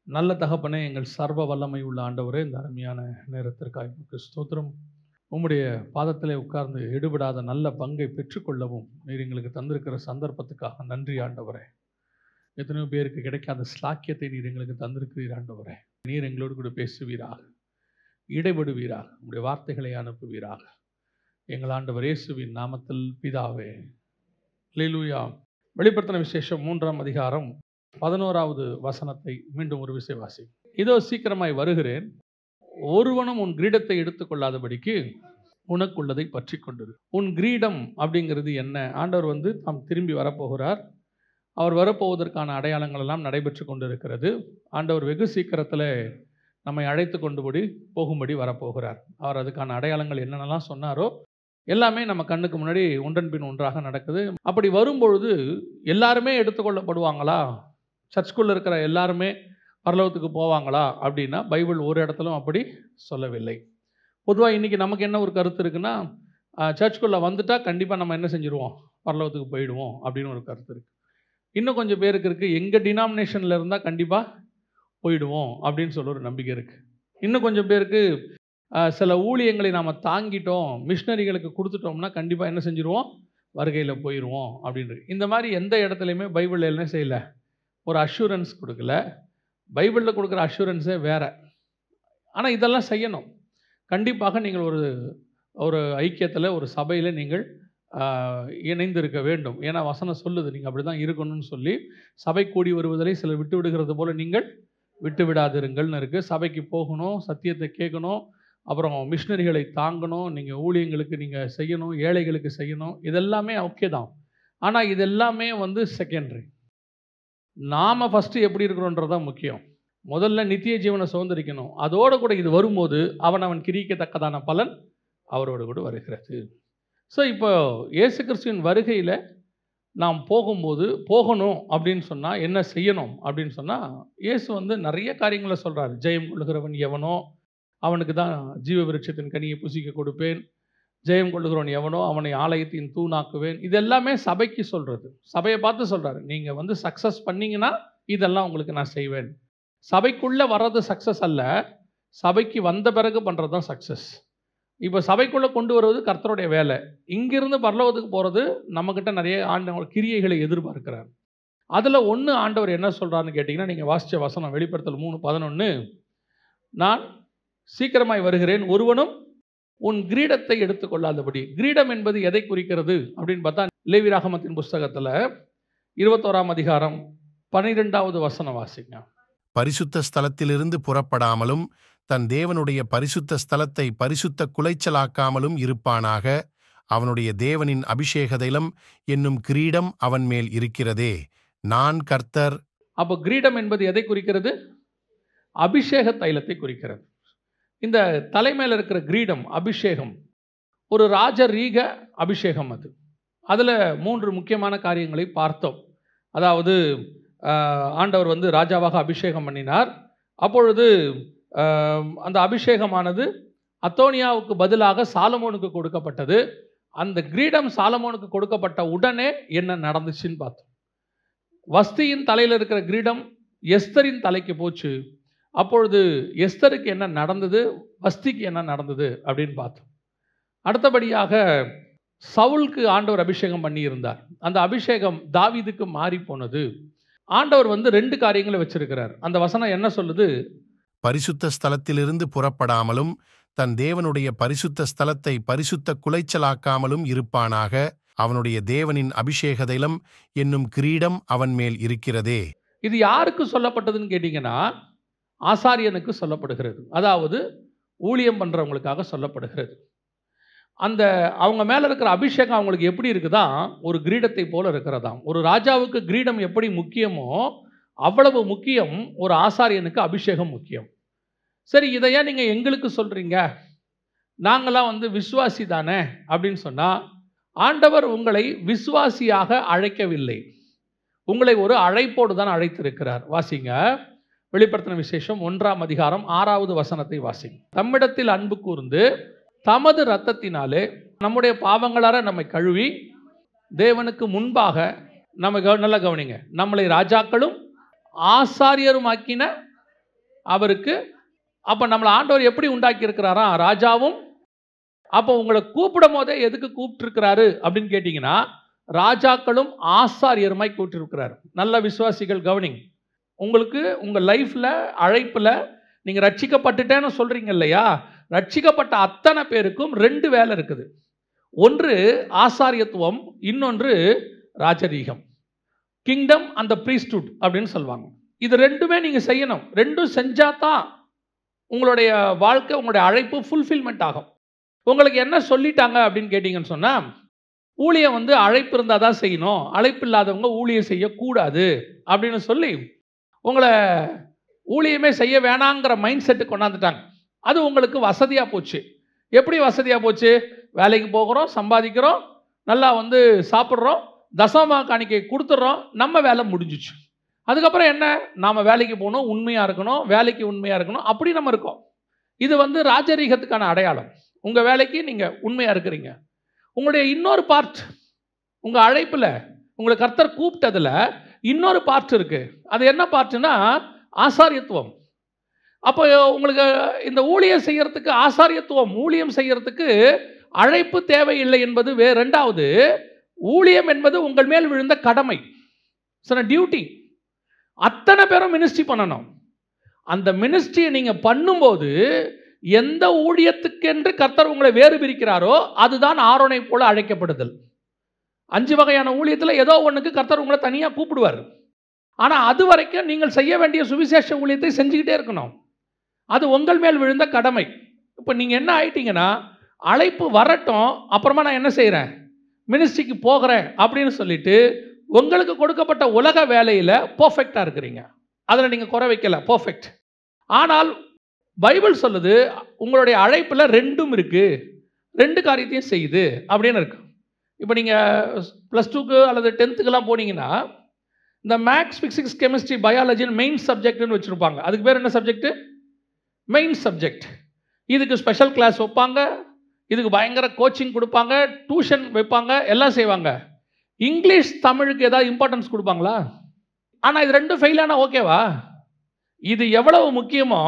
நல்ல தகப்பனே எங்கள் சர்வ வல்லமை உள்ள ஆண்டவரே இந்த அருமையான நேரத்திற்காக உமக்கு ஸ்தோத்திரம் உம்முடைய பாதத்திலே உட்கார்ந்து எடுபடாத நல்ல பங்கை பெற்றுக்கொள்ளவும் நீர் எங்களுக்கு தந்திருக்கிற சந்தர்ப்பத்துக்காக நன்றி ஆண்டவரே எத்தனையோ பேருக்கு கிடைக்காத ஸ்லாக்கியத்தை நீர் எங்களுக்கு தந்திருக்கிறீர் ஆண்டவரே நீர் எங்களோடு கூட பேசுவீராக இடைபடுவீராக உம்முடைய வார்த்தைகளை அனுப்புவீராக எங்கள் ஆண்டவர் இயேசுவின் நாமத்தில் பிதாவே லீலூயா வெளிப்படுத்தின விசேஷம் மூன்றாம் அதிகாரம் பதினோராவது வசனத்தை மீண்டும் ஒரு விசை வாசி இதோ சீக்கிரமாய் வருகிறேன் ஒருவனும் உன் கிரீடத்தை எடுத்துக்கொள்ளாதபடிக்கு உனக்குள்ளதை பற்றி கொண்டிரு உன் கிரீடம் அப்படிங்கிறது என்ன ஆண்டவர் வந்து தாம் திரும்பி வரப்போகிறார் அவர் வரப்போவதற்கான அடையாளங்கள் எல்லாம் நடைபெற்று கொண்டிருக்கிறது ஆண்டவர் வெகு சீக்கிரத்தில் நம்மை அழைத்து கொண்டுபடி போகும்படி வரப்போகிறார் அவர் அதுக்கான அடையாளங்கள் என்னென்னலாம் சொன்னாரோ எல்லாமே நம்ம கண்ணுக்கு முன்னாடி ஒன்றன் பின் ஒன்றாக நடக்குது அப்படி வரும்பொழுது எல்லாருமே எடுத்துக்கொள்ளப்படுவாங்களா சர்ச்சுக்குள்ளே இருக்கிற எல்லாருமே பரலோகத்துக்கு போவாங்களா அப்படின்னா பைபிள் ஒரு இடத்துலும் அப்படி சொல்லவில்லை பொதுவாக இன்றைக்கி நமக்கு என்ன ஒரு கருத்து இருக்குன்னா சர்ச்சுக்குள்ளே வந்துட்டால் கண்டிப்பாக நம்ம என்ன செஞ்சுருவோம் பரலோகத்துக்கு போயிடுவோம் அப்படின்னு ஒரு கருத்து இருக்குது இன்னும் கொஞ்சம் பேருக்கு இருக்குது எங்கள் டினாமினேஷனில் இருந்தால் கண்டிப்பாக போயிடுவோம் அப்படின்னு சொல்ல ஒரு நம்பிக்கை இருக்குது இன்னும் கொஞ்சம் பேருக்கு ஆஹ், சில ஊழியங்களை நாம் தாங்கிட்டோம் மிஷினரிகளுக்கு கொடுத்துட்டோம்னா கண்டிப்பாக என்ன செஞ்சுருவோம் வருகையில் போயிடுவோம் அப்படின்றது இந்த மாதிரி எந்த இடத்துலையுமே பைபிளில் என்ன செய்யலை ஒரு அஷூரன்ஸ் கொடுக்கல பைபிளில் கொடுக்குற அஷூரன்ஸே வேற ஆனால் இதெல்லாம் செய்யணும் கண்டிப்பாக நீங்கள் ஒரு ஒரு ஐக்கியத்தில் ஒரு சபையில் நீங்கள் ஆஹ், இணைந்திருக்க வேண்டும் ஏன்னா வசனம் சொல்லுது நீங்கள் அப்படி தான் இருக்கணும்னு சொல்லி சபை கூடி வருவதிலே சிலர் விட்டு விடுகிறது போல நீங்கள் விட்டு விடாதிருங்கள்னு இருக்குது சபைக்கு போகணும் சத்தியத்தை கேட்கணும் அப்புறம் மிஷினரிகளை தாங்கணும் நீங்கள் ஊழியங்களுக்கு நீங்கள் செய்யணும் ஏழைகளுக்கு செய்யணும் இதெல்லாமே ஓகே தான் ஆனால் இதெல்லாமே வந்து செகண்டரி நாம் ஃபஸ்ட்டு எப்படி இருக்கிறோன்றது தான் முக்கியம் முதல்ல நித்திய ஜீவனை சுதந்திரிக்கணும் அதோடு கூட இது வரும்போது அவன் அவன் கிரிக்கத்தக்கதான பலன் அவரோடு கூட வருகிறது ஸோ இப்போ இயேசு கிறிஸ்துவின் வருகையில் நாம் போகும்போது போகணும் அப்படின்னு சொன்னால் என்ன செய்யணும் அப்படின்னு சொன்னால் இயேசு வந்து நிறைய காரியங்களை சொல்கிறார் ஜெயம் கொள்ளுகிறவன் எவனோ அவனுக்கு தான் ஜீவ விருட்சத்தின் கனியை புசிக்க கொடுப்பேன் ஜெயம் கொள்ளுகிறவன் எவனோ அவனை ஆலயத்தின் தூணாக்குவேன் இது எல்லாமே சபைக்கு சொல்கிறது சபையை பார்த்து சொல்கிறாரு நீங்கள் வந்து சக்ஸஸ் பண்ணீங்கன்னா இதெல்லாம் உங்களுக்கு நான் செய்வேன் சபைக்குள்ளே வர்றது சக்ஸஸ் அல்ல சபைக்கு வந்த பிறகு பண்ணுறது தான் சக்ஸஸ் இப்போ சபைக்குள்ளே கொண்டு வருவது கர்த்தருடைய வேலை இங்கிருந்து பரலோகத்துக்கு போகிறது நம்மக்கிட்ட நிறைய ஆண்டவர் கிரியைகளை எதிர்பார்க்கிறார் அதில் ஒன்று ஆண்டவர் என்ன சொல்கிறாருன்னு கேட்டிங்கன்னா நீங்கள் வாசித்த வசனம் வெளிப்படுத்தல் மூணு பதினொன்று நான் சீக்கிரமாய் வருகிறேன் ஒருவனும் உன் கிரீடத்தை எடுத்துக்கொள்ளாதபடி கிரீடம் என்பது எதை குறிக்கிறது அப்படின்னு பார்த்தா லேவிராகமத்தின் புஸ்தகத்தில் இருபத்தோராம் அதிகாரம் பனிரெண்டாவது வசனம் வாசிங்க பரிசுத்த ஸ்தலத்திலிருந்து புறப்படாமலும் தன் தேவனுடைய பரிசுத்த ஸ்தலத்தை பரிசுத்த குலைச்சலாக்காமலும் இருப்பானாக அவனுடைய தேவனின் அபிஷேக தைலம் என்னும் கிரீடம் அவன் மேல் இருக்கிறதே நான் கர்த்தர் அப்போ கிரீடம் என்பது எதை குறிக்கிறது அபிஷேக தைலத்தை குறிக்கிறது இந்த தலைமையில் இருக்கிற கிரீடம் அபிஷேகம் ஒரு ராஜரீக அபிஷேகம் அது அதில் மூன்று முக்கியமான காரியங்களை பார்த்தோம் அதாவது ஆஹ், ஆண்டவர் வந்து ராஜாவாக அபிஷேகம் பண்ணினார் அப்பொழுது ஆஹ், அந்த அபிஷேகமானது அத்தோனியாவுக்கு பதிலாக சாலமோனுக்கு கொடுக்கப்பட்டது அந்த கிரீடம் சாலமோனுக்கு கொடுக்கப்பட்ட உடனே என்ன நடந்துச்சுன்னு பார்த்தோம் வஸ்தியின் தலையில் இருக்கிற கிரீடம் எஸ்தரின் தலைக்கு போச்சு அப்பொழுது எஸ்தருக்கு என்ன நடந்தது வஸ்திக்கு என்ன நடந்தது அப்படின்னு பார்த்தோம் அடுத்தபடியாக சவுலுக்கு ஆண்டவர் அபிஷேகம் பண்ணியிருந்தார் அந்த அபிஷேகம் தாவீதுக்கு மாறி போனது ஆண்டவர் வந்து ரெண்டு காரியங்களை வச்சிருக்கிறார் அந்த வசனம் என்ன சொல்லுது பரிசுத்த ஸ்தலத்திலிருந்து புறப்படாமலும் தன் தேவனுடைய பரிசுத்த ஸ்தலத்தை பரிசுத்த குலைச்சலாக்காமலும் இருப்பானாக அவனுடைய தேவனின் அபிஷேக தைலம் என்னும் கிரீடம் அவன் மேல் இருக்கிறதே இது யாருக்கு சொல்லப்பட்டதுன்னு கேட்டிங்கன்னா ஆசாரியனுக்கு சொல்லப்படுகிறது அதாவது ஊழியம் பண்ணுறவங்களுக்காக சொல்லப்படுகிறது அந்த அவங்க மேலே இருக்கிற அபிஷேகம் அவங்களுக்கு எப்படி இருக்குதா ஒரு கிரீடத்தை போல இருக்கிறதாம் ஒரு ராஜாவுக்கு கிரீடம் எப்படி முக்கியமோ அவ்வளவு முக்கியம் ஒரு ஆசாரியனுக்கு அபிஷேகம் முக்கியம் சரி இதை ஏன் நீங்கள் எங்களுக்கு சொல்கிறீங்க நாங்களாம் வந்து விசுவாசி தானே அப்படின்னு சொன்னால் ஆண்டவர் உங்களை விசுவாசியாக அழைக்கவில்லை உங்களை ஒரு அழைப்போடு தான் அழைத்திருக்கிறார் வாசிங்க வெளிப்படுத்தின விசேஷம் ஒன்றாம் அதிகாரம் ஆறாவது வசனத்தை வாசிங்க தம்மிடத்தில் அன்பு கூர்ந்து தமது இரத்தத்தினாலே நம்முடைய பாவங்களார நம்மை கழுவி தேவனுக்கு முன்பாக நம்ம கவ- நல்லா கவனிங்க நம்மளை ராஜாக்களும் ஆசாரியருமாக்கின அவருக்கு அப்போ நம்மளை ஆண்டவர் எப்படி உண்டாக்கி இருக்கிறாரா ராஜாவும் அப்போ உங்களை கூப்பிடும் போதே எதுக்கு கூப்பிட்டுருக்கிறாரு அப்படின்னு கேட்டிங்கன்னா ராஜாக்களும் ஆசாரியருமாய் கூப்பிட்டுருக்கிறார் நல்ல விசுவாசிகள் கவனிங் உங்களுக்கு உங்கள் லைஃப்பில் அழைப்பில் நீங்கள் ரட்சிக்கப்பட்டுட்டேன்னு சொல்கிறீங்க இல்லையா ரட்சிக்கப்பட்ட அத்தனை பேருக்கும் ரெண்டு வேலை இருக்குது ஒன்று ஆசாரியத்துவம் இன்னொன்று ராஜரீகம் கிங்டம் அந்த ப்ரீஸ்டுட் அப்படின்னு சொல்லுவாங்க இது ரெண்டுமே நீங்கள் செய்யணும் ரெண்டும் செஞ்சால் தான் உங்களுடைய வாழ்க்கை உங்களுடைய அழைப்பு ஃபுல்ஃபில்மெண்ட் ஆகும் உங்களுக்கு என்ன சொல்லிட்டாங்க அப்படின்னு கேட்டிங்கன்னு சொன்னால் ஊழியம் வந்து அழைப்பு இருந்தால் தான் செய்யணும் அழைப்பு இல்லாதவங்க ஊழியம் செய்யக்கூடாது அப்படின்னு சொல்லி உங்களை ஊழியமே செய்ய வேணாங்கிற மைண்ட் செட்டு கொண்டாந்துட்டாங்க அது உங்களுக்கு வசதியாக போச்சு எப்படி வசதியாக போச்சு வேலைக்கு போகிறோம் சம்பாதிக்கிறோம் நல்லா வந்து சாப்பிட்றோம் தசம காணிக்கை கொடுத்துட்றோம் நம்ம வேலை முடிஞ்சிச்சு அதுக்கப்புறம் என்ன நாம் வேலைக்கு போகணும் உண்மையாக இருக்கணும் வேலைக்கு உண்மையாக இருக்கணும் அப்படி நம்ம இருக்கோம் இது வந்து ராஜரீகத்துக்கான அடையாளம் உங்கள் வேலைக்கு நீங்கள் உண்மையாக இருக்கிறீங்க உங்களுடைய இன்னொரு பார்ட் உங்கள் அழைப்பில் உங்களை கர்த்தர் கூப்பிட்டதில் இன்னொரு பார்ட் இருக்குது அது என்ன பார்ட்டுனா ஆசாரியத்துவம் அப்போ உங்களுக்கு இந்த ஊழியம் செய்யறதுக்கு ஆசாரியத்துவம் ஊழியம் செய்யறதுக்கு அழைப்பு தேவையில்லை என்பது வே ரெண்டாவது ஊழியம் என்பது உங்கள் மேல் விழுந்த கடமை சில டியூட்டி அத்தனை பேரும் மினிஸ்ட்ரி பண்ணணும் அந்த மினிஸ்ட்ரியை நீங்கள் பண்ணும்போது எந்த ஊழியத்துக்கென்று கர்த்தர் உங்களை வேறு பிரிக்கிறாரோ அதுதான் ஆரோனை போல அழைக்கப்படுதல் அஞ்சு வகையான ஊழியத்தில் ஏதோ ஒன்றுக்கு கர்த்தர் உங்களை தனியாக கூப்பிடுவார் ஆனால் அது வரைக்கும் நீங்கள் செய்ய வேண்டிய சுவிசேஷ ஊழியத்தை செஞ்சுக்கிட்டே இருக்கணும் அது உங்கள் மேல் விழுந்த கடமை இப்போ நீங்கள் என்ன ஆயிட்டீங்கன்னா அழைப்பு வரட்டும் அப்புறமா நான் என்ன செய்கிறேன் மினிஸ்ட்ரிக்கு போகிறேன் அப்படின்னு சொல்லிட்டு உங்களுக்கு கொடுக்கப்பட்ட உலக வேலையில் பர்ஃபெக்டாக இருக்கிறீங்க அதில் நீங்கள் குறை வைக்கல பர்ஃபெக்ட் ஆனால் பைபிள் சொல்லுது உங்களுடைய அழைப்பில் ரெண்டும் இருக்குது ரெண்டு காரியத்தையும் செய்யுது அப்படின்னு இருக்கு இப்போ நீங்கள் ப்ளஸ் டூக்கு அல்லது டென்த்துக்கெல்லாம் போனீங்கன்னா இந்த மேக்ஸ் ஃபிசிக்ஸ் கெமிஸ்ட்ரி பயாலஜின்னு மெயின் சப்ஜெக்ட்னு வச்சுருப்பாங்க அதுக்கு பேர் என்ன சப்ஜெக்ட்டு மெயின் சப்ஜெக்ட் இதுக்கு ஸ்பெஷல் கிளாஸ் வைப்பாங்க இதுக்கு பயங்கர கோச்சிங் கொடுப்பாங்க டியூஷன் வைப்பாங்க எல்லாம் செய்வாங்க இங்கிலீஷ் தமிழுக்கு ஏதாவது இம்பார்ட்டன்ஸ் கொடுப்பாங்களா ஆனால் இது ரெண்டும் ஃபெயில் ஆனால் ஓகேவா இது எவ்வளவு முக்கியமோ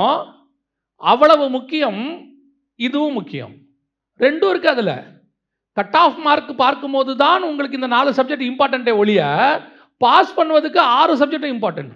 அவ்வளவு முக்கியம் இதுவும் முக்கியம் ரெண்டும் இருக்குது அதில் கட் ஆஃப் மார்க் பார்க்கும்போது தான் உங்களுக்கு இந்த நாலு சப்ஜெக்ட் இம்பார்ட்டண்ட்டே ஒழிய பாஸ் பண்ணுவதுக்கு ஆறு சப்ஜெக்டும் இம்பார்ட்டண்ட்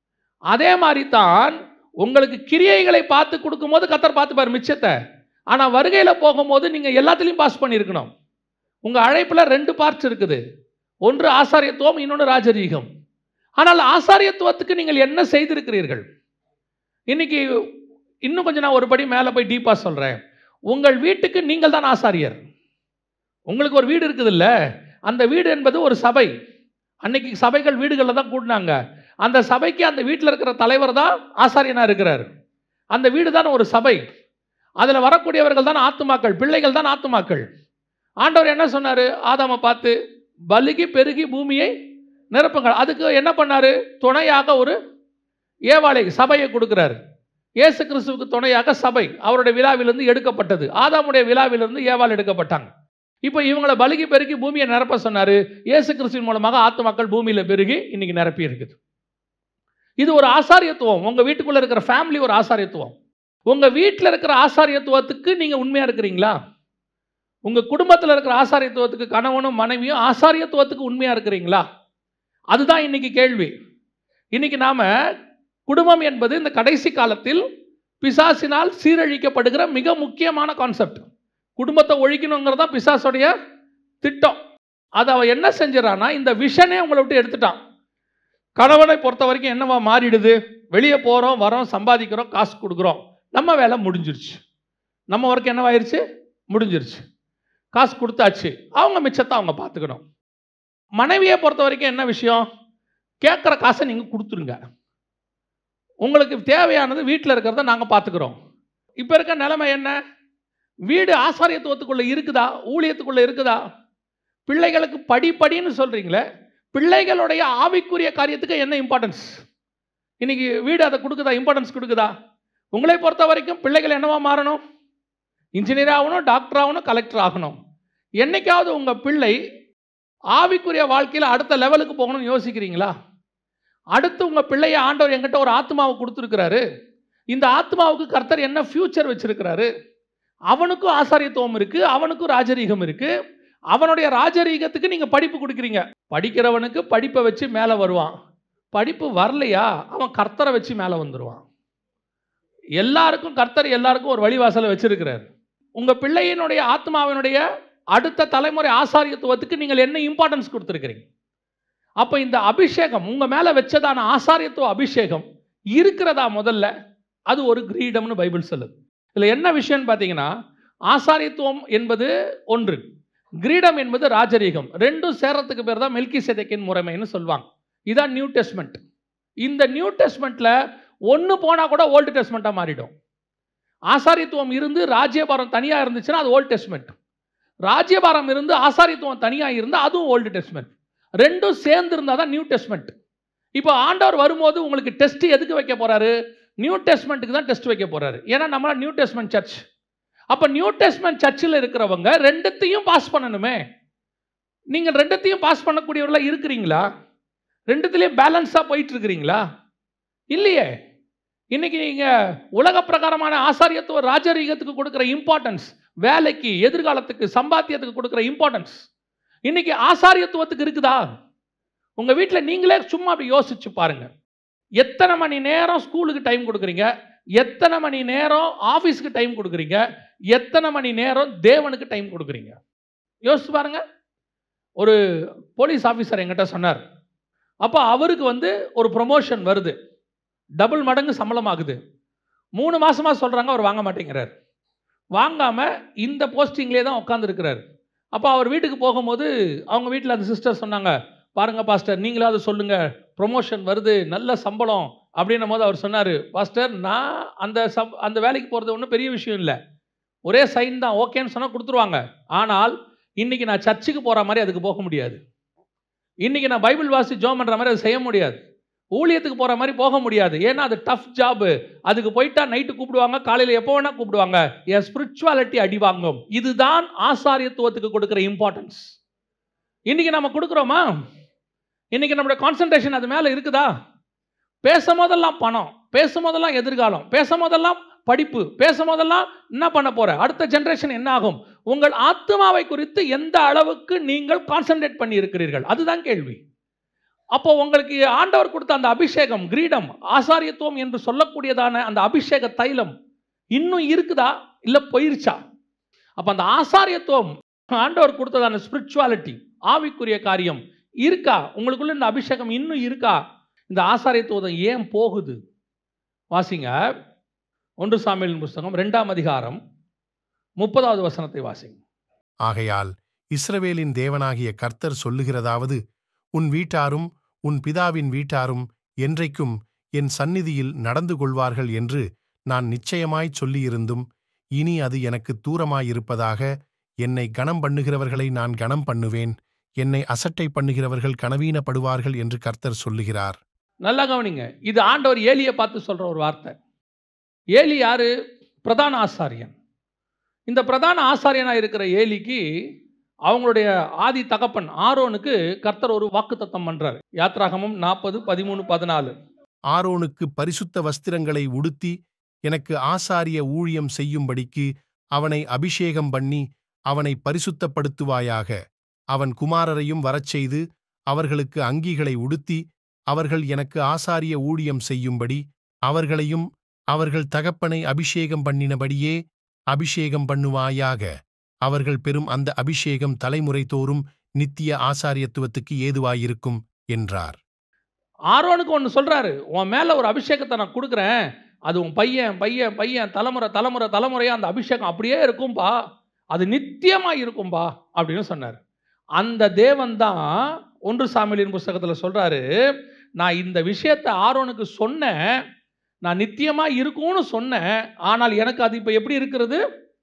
அதே மாதிரி தான் உங்களுக்கு கிரியைகளை பார்த்து கொடுக்கும்போது கத்தர் பார்த்துப்பார் மிச்சத்தை ஆனால் வருகையில் போகும்போது நீங்கள் எல்லாத்துலேயும் பாஸ் பண்ணியிருக்கணும் உங்கள் அழைப்பில் ரெண்டு பார்ட்ஸ் இருக்குது ஒன்று ஆசாரியத்துவம் இன்னொன்று ராஜரீகம் ஆனால் ஆசாரியத்துவத்துக்கு நீங்கள் என்ன செய்திருக்கிறீர்கள் இன்னைக்கு இன்னும் கொஞ்சம் நான் ஒரு படி மேலே போய் டீப்பாக சொல்கிறேன் உங்கள் வீட்டுக்கு நீங்கள் தான் ஆசாரியர் உங்களுக்கு ஒரு வீடு இருக்குதுல்ல அந்த வீடு என்பது ஒரு சபை அன்னைக்கு சபைகள் வீடுகளில் தான் கூட்டினாங்க அந்த சபைக்கு அந்த வீட்டில் இருக்கிற தலைவர் தான் ஆசாரியனாக இருக்கிறார் அந்த வீடு தான் ஒரு சபை அதில் வரக்கூடியவர்கள் தான் ஆத்துமாக்கள் பிள்ளைகள் தான் ஆத்துமாக்கள் ஆண்டவர் என்ன சொன்னார் ஆதாமை பார்த்து பலுகி பெருகி பூமியை நிரப்புங்கள் அதுக்கு என்ன பண்ணார் துணையாக ஒரு ஏவாளை சபையை கொடுக்குறாரு இயேசு கிறிஸ்துவுக்கு துணையாக சபை அவருடைய விழாவிலிருந்து எடுக்கப்பட்டது ஆதாமுடைய விழாவிலிருந்து ஏவாள் எடுக்கப்பட்டாங்க இப்போ இவங்களை பலுகி பெருகி பூமியை நிரப்ப சொன்னார் இயேசு கிறிஸ்துவின் மூலமாக ஆத்துமாக்கள் பூமியில் பெருகி இன்னைக்கு நிரப்பி இருக்குது இது ஒரு ஆசாரியத்துவம் உங்கள் வீட்டுக்குள்ளே இருக்கிற ஃபேமிலி ஒரு ஆசாரியத்துவம் உங்கள் வீட்டில் இருக்கிற ஆசாரியத்துவத்துக்கு நீங்கள் உண்மையாக இருக்கிறீங்களா உங்கள் குடும்பத்தில் இருக்கிற ஆசாரியத்துவத்துக்கு கணவனும் மனைவியும் ஆசாரியத்துவத்துக்கு உண்மையாக இருக்கிறீங்களா அதுதான் இன்னைக்கு கேள்வி இன்னைக்கு நாம் குடும்பம் என்பது இந்த கடைசி காலத்தில் பிசாசினால் சீரழிக்கப்படுகிற மிக முக்கியமான கான்செப்ட் குடும்பத்தை ஒழிக்கணுங்கிறது தான் பிசாசுடைய திட்டம் அதை அவன் என்ன செஞ்சிடறான்னா இந்த விஷனே உங்களை விட்டு எடுத்துட்டான் கணவனை பொறுத்த வரைக்கும் என்னவா மாறிடுது வெளியே போகிறோம் வரோம் சம்பாதிக்கிறோம் காசு கொடுக்குறோம் நம்ம வேலை முடிஞ்சிருச்சு நம்ம ஒர்க் என்னவாயிருச்சு முடிஞ்சிருச்சு காசு கொடுத்தாச்சு அவங்க மிச்சத்தை அவங்க பார்த்துக்கணும் மனைவியை பொறுத்த வரைக்கும் என்ன விஷயம் கேட்குற காசை நீங்கள் கொடுத்துருங்க உங்களுக்கு தேவையானது வீட்டில் இருக்கிறத நாங்கள் பார்த்துக்குறோம் இப்போ இருக்க நிலைமை என்ன வீடு ஆசாரியத்துவத்துக்குள்ளே இருக்குதா ஊழியத்துக்குள்ளே இருக்குதா பிள்ளைகளுக்கு படி படின்னு சொல்கிறீங்களே பிள்ளைகளுடைய ஆவிக்குரிய காரியத்துக்கு என்ன இம்பார்ட்டன்ஸ் இன்னைக்கு வீடு அதை கொடுக்குதா இம்பார்ட்டன்ஸ் கொடுக்குதா உங்களை பொறுத்த வரைக்கும் பிள்ளைகள் என்னவா மாறணும் இன்ஜினியர் ஆகணும் டாக்டர் ஆகணும் கலெக்டர் ஆகணும் என்னைக்காவது உங்கள் பிள்ளை ஆவிக்குரிய வாழ்க்கையில் அடுத்த லெவலுக்கு போகணும்னு யோசிக்கிறீங்களா அடுத்து உங்கள் பிள்ளைய ஆண்டவர் என்கிட்ட ஒரு ஆத்மாவை கொடுத்துருக்கிறாரு இந்த ஆத்மாவுக்கு கர்த்தர் என்ன ஃபியூச்சர் வச்சிருக்கிறாரு அவனுக்கும் ஆசாரியத்துவம் இருக்கு அவனுக்கும் ராஜரீகம் இருக்கு அவனுடைய ராஜரீகத்துக்கு நீங்க படிப்பு கொடுக்குறீங்க படிக்கிறவனுக்கு படிப்பை வச்சு மேலே வருவான் படிப்பு வரலையா அவன் கர்த்தரை வச்சு மேலே வந்துடுவான் எல்லாருக்கும் கர்த்தர் எல்லாருக்கும் ஒரு வழிவாசலை வச்சிருக்கிறார் உங்க பிள்ளையினுடைய ஆத்மாவினுடைய அடுத்த தலைமுறை ஆசாரியத்துவத்துக்கு நீங்கள் என்ன இம்பார்ட்டன்ஸ் கொடுத்துருக்கிறீங்க அப்போ இந்த அபிஷேகம் உங்க மேல வச்சதான ஆசாரியத்துவ அபிஷேகம் இருக்கிறதா முதல்ல அது ஒரு கிரீடம்னு பைபிள் சொல்லுது இதில் என்ன விஷயம்னு பார்த்தீங்கன்னா ஆசாரியத்துவம் என்பது ஒன்று கிரீடம் என்பது ராஜரீகம் ரெண்டும் சேர்றதுக்கு பேர் தான் மெல்கி செதைக்கின் முறைமைன்னு சொல்லுவாங்க இதான் நியூ டெஸ்ட்மெண்ட் இந்த நியூ டெஸ்ட்மெண்ட்டில் ஒன்று போனால் கூட ஓல்டு டெஸ்ட்மெண்ட்டாக மாறிடும் ஆசாரியத்துவம் இருந்து ராஜ்யபாரம் தனியாக இருந்துச்சுன்னா அது ஓல்டு டெஸ்ட்மெண்ட் ராஜ்யபாரம் இருந்து ஆசாரியத்துவம் தனியாக இருந்தால் அதுவும் ஓல்டு டெஸ்ட்மெண்ட் ரெண்டும் சேர்ந்து இருந்தால் தான் நியூ டெஸ்ட்மெண்ட் இப்போ ஆண்டவர் வரும்போது உங்களுக்கு டெஸ்ட் எதுக்கு வைக்க போறாரு நியூ டெஸ்ட்மெண்ட்டுக்கு தான் டெஸ்ட் வைக்க போறாரு ஏன்னா நம்ம நியூ டெஸ்ட்மெண்ட் சர்ச் அப்போ நியூ டெஸ்ட்மெண்ட் சர்ச்சில் இருக்கிறவங்க ரெண்டுத்தையும் பாஸ் பண்ணணுமே நீங்கள் ரெண்டுத்தையும் பாஸ் பண்ணக்கூடியவர்களா இருக்கிறீங்களா ரெண்டுத்துலேயும் பேலன்ஸாக போயிட்டு இருக்கிறீங்களா இல்லையே இன்னைக்கு நீங்கள் உலக பிரகாரமான ஆசாரியத்துவ ராஜரீகத்துக்கு கொடுக்குற இம்பார்ட்டன்ஸ் வேலைக்கு எதிர்காலத்துக்கு சம்பாத்தியத்துக்கு கொடுக்குற இம்பார்ட்டன்ஸ் இன்னைக்கு ஆசாரியத்துவத்துக்கு இருக்குதா உங்க வீட்டில் நீங்களே சும்மா அப்படி யோசிச்சு பாருங்க எத்தனை மணி நேரம் ஸ்கூலுக்கு டைம் கொடுக்குறீங்க எத்தனை மணி நேரம் ஆஃபீஸ்க்கு டைம் கொடுக்குறீங்க எத்தனை மணி நேரம் தேவனுக்கு டைம் கொடுக்குறீங்க யோசிச்சு பாருங்க ஒரு போலீஸ் ஆஃபீஸர் என்கிட்ட சொன்னார் அப்போ அவருக்கு வந்து ஒரு ப்ரொமோஷன் வருது டபுள் மடங்கு சம்பளம் ஆகுது மூணு மாசமா சொல்றாங்க அவர் வாங்க மாட்டேங்கிறார் வாங்காம இந்த போஸ்டிங்லேயே தான் உட்காந்துருக்கிறார் அப்போ அவர் வீட்டுக்கு போகும்போது அவங்க வீட்டில் அந்த சிஸ்டர் சொன்னாங்க பாருங்க பாஸ்டர் நீங்களாவது சொல்லுங்க ப்ரொமோஷன் வருது நல்ல சம்பளம் அப்படின்னும் போது அவர் சொன்னார் பாஸ்டர் நான் அந்த சம் அந்த வேலைக்கு போகிறது ஒன்றும் பெரிய விஷயம் இல்லை ஒரே சைன் தான் ஓகேன்னு சொன்னால் கொடுத்துருவாங்க ஆனால் இன்னைக்கு நான் சர்ச்சுக்கு போகிற மாதிரி அதுக்கு போக முடியாது இன்னைக்கு நான் பைபிள் வாசி ஜோம் பண்ணுற மாதிரி அது செய்ய முடியாது ஊழியத்துக்கு போகிற மாதிரி போக முடியாது ஏன்னா அது டஃப் ஜாபு அதுக்கு போயிட்டா நைட்டு கூப்பிடுவாங்க காலையில் எப்போ வேணால் கூப்பிடுவாங்க என் ஸ்பிரிச்சுவாலிட்டி அடி வாங்கும் இதுதான் ஆசாரியத்துவத்துக்கு கொடுக்குற இம்பார்ட்டன்ஸ் இன்னைக்கு நம்ம கொடுக்குறோமா இன்னைக்கு நம்மளுடைய கான்சன்ட்ரேஷன் அது மேலே இருக்குதா பேசும் போதெல்லாம் பணம் பேசும் போதெல்லாம் எதிர்காலம் பேசும் போதெல்லாம் படிப்பு பேசும் போதெல்லாம் என்ன பண்ண போற அடுத்த ஜென்ரேஷன் என்ன ஆகும் உங்கள் ஆத்மாவை குறித்து எந்த அளவுக்கு நீங்கள் கான்சென்ட்ரேட் பண்ணி இருக்கிறீர்கள் அதுதான் கேள்வி அப்போ உங்களுக்கு ஆண்டவர் கொடுத்த அந்த அபிஷேகம் கிரீடம் ஆசாரியத்துவம் என்று சொல்லக்கூடியதான அந்த அபிஷேக தைலம் இன்னும் இருக்குதா இல்லை போயிருச்சா அப்போ அந்த ஆசாரியத்துவம் ஆண்டவர் கொடுத்ததான ஸ்பிரிச்சுவாலிட்டி ஆவிக்குரிய காரியம் இருக்கா உங்களுக்குள்ள இந்த அபிஷேகம் இன்னும் இருக்கா இந்த ஆசாரியத்துவம் ஏன் போகுது வாசிங்க ஒன்று சாமியலின் புஸ்தகம் ரெண்டாம் அதிகாரம் முப்பதாவது வசனத்தை வாசிங்க ஆகையால் இஸ்ரவேலின் தேவனாகிய கர்த்தர் சொல்லுகிறதாவது உன் வீட்டாரும் உன் பிதாவின் வீட்டாரும் என்றைக்கும் என் சந்நிதியில் நடந்து கொள்வார்கள் என்று நான் நிச்சயமாய்ச் சொல்லியிருந்தும் இனி அது எனக்கு தூரமாயிருப்பதாக என்னை கனம் பண்ணுகிறவர்களை நான் கனம் பண்ணுவேன் என்னை அசட்டை பண்ணுகிறவர்கள் கனவீனப்படுவார்கள் என்று கர்த்தர் சொல்லுகிறார் நல்லா கவனிங்க இது ஆண்டவர் ஏலியை பார்த்து சொல்ற ஒரு வார்த்தை ஏலி யாரு பிரதான ஆசாரியன் இந்த பிரதான ஆசாரியனாக இருக்கிற ஏலிக்கு அவங்களுடைய ஆதி தகப்பன் ஆரோனுக்கு கர்த்தர் ஒரு வாக்குத்தத்தம் பண்றாரு யாத்ராகமம் நாற்பது பதிமூணு பதினாலு ஆரோனுக்கு பரிசுத்த வஸ்திரங்களை உடுத்தி எனக்கு ஆசாரிய ஊழியம் செய்யும்படிக்கு அவனை அபிஷேகம் பண்ணி அவனை பரிசுத்தப்படுத்துவாயாக அவன் குமாரரையும் வரச்செய்து அவர்களுக்கு அங்கிகளை உடுத்தி அவர்கள் எனக்கு ஆசாரிய ஊழியம் செய்யும்படி அவர்களையும் அவர்கள் தகப்பனை அபிஷேகம் பண்ணினபடியே அபிஷேகம் பண்ணுவாயாக அவர்கள் பெறும் அந்த அபிஷேகம் தலைமுறை தோறும் நித்திய ஆசாரியத்துவத்துக்கு ஏதுவாயிருக்கும் என்றார் ஆரோனுக்கு ஒன்று சொல்றாரு உன் மேல ஒரு அபிஷேகத்தை நான் கொடுக்குறேன் அது உன் பையன் பையன் பையன் தலைமுறை தலைமுறை தலைமுறையா அந்த அபிஷேகம் அப்படியே இருக்கும்பா அது நித்தியமா இருக்கும்பா அப்படின்னு சொன்னார் அந்த தேவன் தான் ஒன்று சாமியலின் புஸ்தகத்தில் சொல்றாரு நான் இந்த விஷயத்தை ஆரோனுக்கு சொன்னேன் நான் நித்தியமா இருக்கும்னு சொன்னேன் ஆனால் எனக்கு அது இப்போ எப்படி இருக்கிறது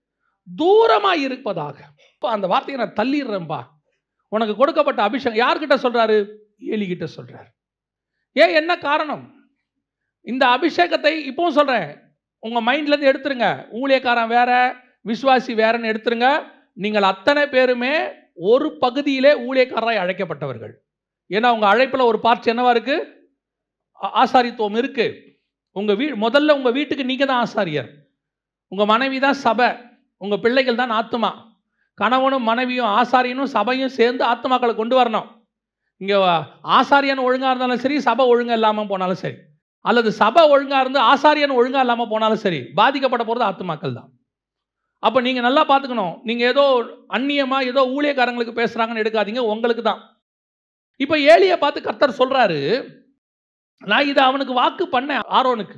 தூரமா இருப்பதாக இப்போ அந்த வார்த்தையை நான் தள்ளிடுறேன்பா உனக்கு கொடுக்கப்பட்ட அபிஷேகம் யார்கிட்ட சொல்றாரு ஏலிகிட்ட சொல்றாரு ஏன் என்ன காரணம் இந்த அபிஷேகத்தை இப்பவும் சொல்றேன் உங்க மைண்ட்ல இருந்து எடுத்துருங்க ஊழியக்காரன் வேற விசுவாசி வேறன்னு எடுத்துருங்க நீங்கள் அத்தனை பேருமே ஒரு பகுதியிலே ஊழியக்காரராய் அழைக்கப்பட்டவர்கள் ஏன்னா உங்க அழைப்புல ஒரு பார்ட்ஸ் என்னவா இருக்கு ஆ- ஆசாரித்துவம் இருக்கு உங்கள் வீ முதல்ல உங்கள் வீட்டுக்கு நீங்கள் தான் ஆசாரியர் உங்கள் மனைவி தான் சபை உங்கள் பிள்ளைகள் தான் ஆத்துமா கணவனும் மனைவியும் ஆசாரியனும் சபையும் சேர்ந்து ஆத்துமாக்களை கொண்டு வரணும் இங்கே ஆசாரியன் ஒழுங்காக இருந்தாலும் சரி சபை ஒழுங்காக இல்லாமல் போனாலும் சரி அல்லது சபை ஒழுங்காக இருந்து ஆசாரியன் ஒழுங்காக இல்லாமல் போனாலும் சரி பாதிக்கப்பட போகிறது ஆத்துமாக்கள் தான் அப்போ நீங்கள் நல்லா பார்த்துக்கணும் நீங்கள் ஏதோ அந்நியமாக ஏதோ ஊழியக்காரங்களுக்கு பேசுகிறாங்கன்னு எடுக்காதீங்க உங்களுக்கு தான் இப்போ ஏலியை பார்த்து கர்த்தர் சொல்கிறாரு நான் இதை அவனுக்கு வாக்கு பண்ணேன் ஆரோனுக்கு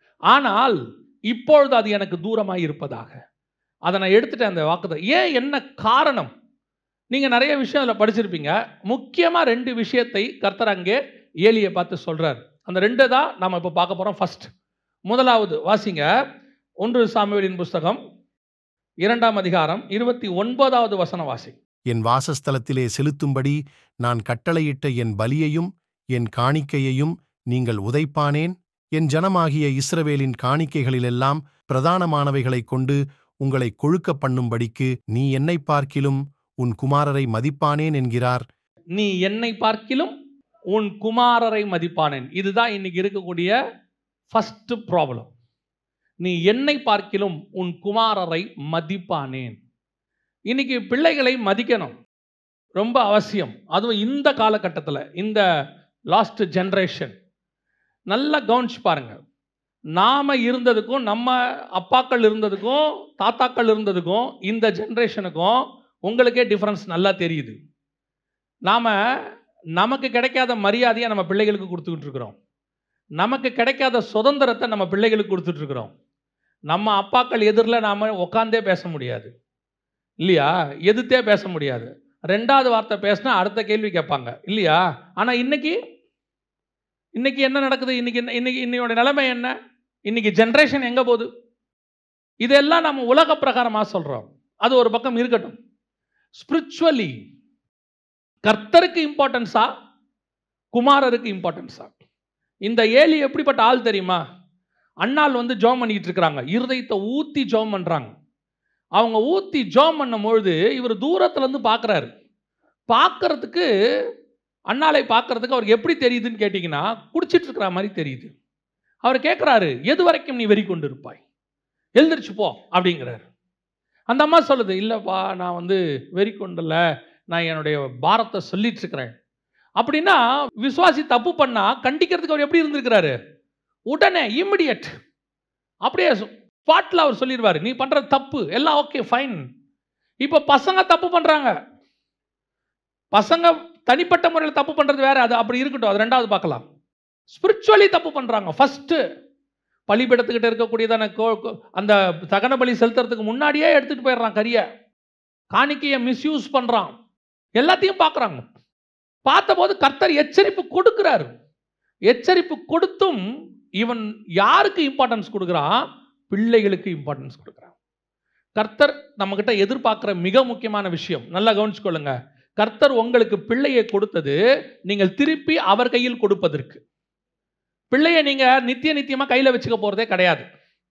ஆனால் இப்பொழுது அது எனக்கு தூரமாக இருப்பதாக அதை நான் எடுத்துட்டேன் அந்த வாக்குதை ஏன் என்ன காரணம் நீங்கள் நிறைய விஷயம் அதில் படிச்சிருப்பீங்க முக்கியமாக ரெண்டு விஷயத்தை கர்த்தர் அங்கே ஏலியை பார்த்து சொல்கிறார் அந்த ரெண்டு தான் நாம் இப்போ பார்க்க போகிறோம் ஃபர்ஸ்ட் முதலாவது வாசிங்க ஒன்று சாமுவேலின் புஸ்தகம் இரண்டாம் அதிகாரம் இருபத்தி ஒன்பதாவது வசன வாசி என் வாசஸ்தலத்திலே செலுத்தும்படி நான் கட்டளையிட்ட என் பலியையும் என் காணிக்கையையும் நீங்கள் உதைப்பானேன் என் ஜனமாகிய இஸ்ரவேலின் காணிக்கைகளிலெல்லாம் பிரதானமானவைகளைக் கொண்டு உங்களை கொழுக்க பண்ணும்படிக்கு நீ என்னை பார்க்கிலும் உன் குமாரரை மதிப்பானேன் என்கிறார் நீ என்னை பார்க்கிலும் உன் குமாரரை மதிப்பானேன் இதுதான் இன்னைக்கு இருக்கக்கூடிய ஃபர்ஸ்ட் ப்ராப்ளம் நீ என்னை பார்க்கிலும் உன் குமாரரை மதிப்பானேன் இன்னைக்கு பிள்ளைகளை மதிக்கணும் ரொம்ப அவசியம் அதுவும் இந்த காலகட்டத்தில் இந்த லாஸ்ட் ஜென்ரேஷன் நல்லா கவனிச்சு பாருங்க நாம இருந்ததுக்கும் நம்ம அப்பாக்கள் இருந்ததுக்கும் தாத்தாக்கள் இருந்ததுக்கும் இந்த ஜென்ரேஷனுக்கும் உங்களுக்கே டிஃப்ரென்ஸ் நல்லா தெரியுது நாம் நமக்கு கிடைக்காத மரியாதையை நம்ம பிள்ளைகளுக்கு கொடுத்துக்கிட்டு இருக்கிறோம் நமக்கு கிடைக்காத சுதந்திரத்தை நம்ம பிள்ளைகளுக்கு கொடுத்துட்டு இருக்கிறோம் நம்ம அப்பாக்கள் எதிரில் நாம் உட்காந்தே பேச முடியாது இல்லையா எதிர்த்தே பேச முடியாது ரெண்டாவது வார்த்தை பேசினா அடுத்த கேள்வி கேட்பாங்க இல்லையா ஆனால் இன்னைக்கு இன்னைக்கு என்ன நடக்குது இன்னைக்கு என்ன இன்னைக்கு இன்னையோட நிலைமை என்ன இன்னைக்கு ஜென்ரேஷன் எங்கே போகுது இதெல்லாம் நம்ம உலக பிரகாரமாக சொல்கிறோம் அது ஒரு பக்கம் இருக்கட்டும் ஸ்பிரிச்சுவலி கர்த்தருக்கு இம்பார்ட்டன்ஸா குமாரருக்கு இம்பார்ட்டன்ஸா இந்த ஏலி எப்படிப்பட்ட ஆள் தெரியுமா அண்ணாள் வந்து ஜோம் பண்ணிக்கிட்டு இருக்கிறாங்க இருதயத்தை ஊற்றி ஜோம் பண்ணுறாங்க அவங்க ஊற்றி ஜோம் பண்ணும் பொழுது இவர் தூரத்துலேருந்து பார்க்குறாரு பார்க்கறதுக்கு அண்ணாலை பார்க்கறதுக்கு அவருக்கு எப்படி தெரியுதுன்னு கேட்டிங்கன்னா குடிச்சிட்டு இருக்கிற மாதிரி தெரியுது அவர் கேட்குறாரு எது வரைக்கும் நீ வெறி கொண்டு இருப்பாய் எழுந்திரிச்சு போ அப்படிங்கிறாரு அந்த அம்மா சொல்லுது இல்லைப்பா நான் வந்து வெறி கொண்டல நான் என்னுடைய பாரத்தை சொல்லிட்டு இருக்கிறேன் அப்படின்னா விசுவாசி தப்பு பண்ணா கண்டிக்கிறதுக்கு அவர் எப்படி இருந்திருக்கிறாரு உடனே இம்மிடியட் அப்படியே ஸ்பாட்டில் அவர் சொல்லிடுவார் நீ பண்ணுறது தப்பு எல்லாம் ஓகே ஃபைன் இப்போ பசங்க தப்பு பண்ணுறாங்க பசங்க தனிப்பட்ட முறையில் தப்பு பண்ணுறது வேற அது அப்படி இருக்கட்டும் அது ரெண்டாவது பார்க்கலாம் ஸ்பிரிச்சுவலி தப்பு பண்ணுறாங்க ஃபஸ்ட்டு பலிபீடத்துக்கிட்ட இருக்கக்கூடியதான கோ கோ- அந்த தகன பலி செலுத்துறதுக்கு முன்னாடியே எடுத்துகிட்டு போயிடுறான் கரியை காணிக்கையை மிஸ்யூஸ் பண்ணுறான் எல்லாத்தையும் பார்க்குறாங்க பார்த்தபோது கர்த்தர் எச்சரிப்பு கொடுக்கிறாரு எச்சரிப்பு கொடுத்தும் இவன் யாருக்கு இம்பார்ட்டன்ஸ் கொடுக்குறான் பிள்ளைகளுக்கு இம்பார்ட்டன்ஸ் கொடுக்குறான் கர்த்தர் நம்மக்கிட்ட எதிர்பார்க்குற மிக முக்கியமான விஷயம் நல்லா கவனிச்சுக்கொள்ளுங்க கர்த்தர் உங்களுக்கு பிள்ளையை கொடுத்தது நீங்கள் திருப்பி அவர் கையில் கொடுப்பதற்கு பிள்ளையை நீங்கள் நித்திய நித்தியமாக கையில் வச்சுக்க போகிறதே கிடையாது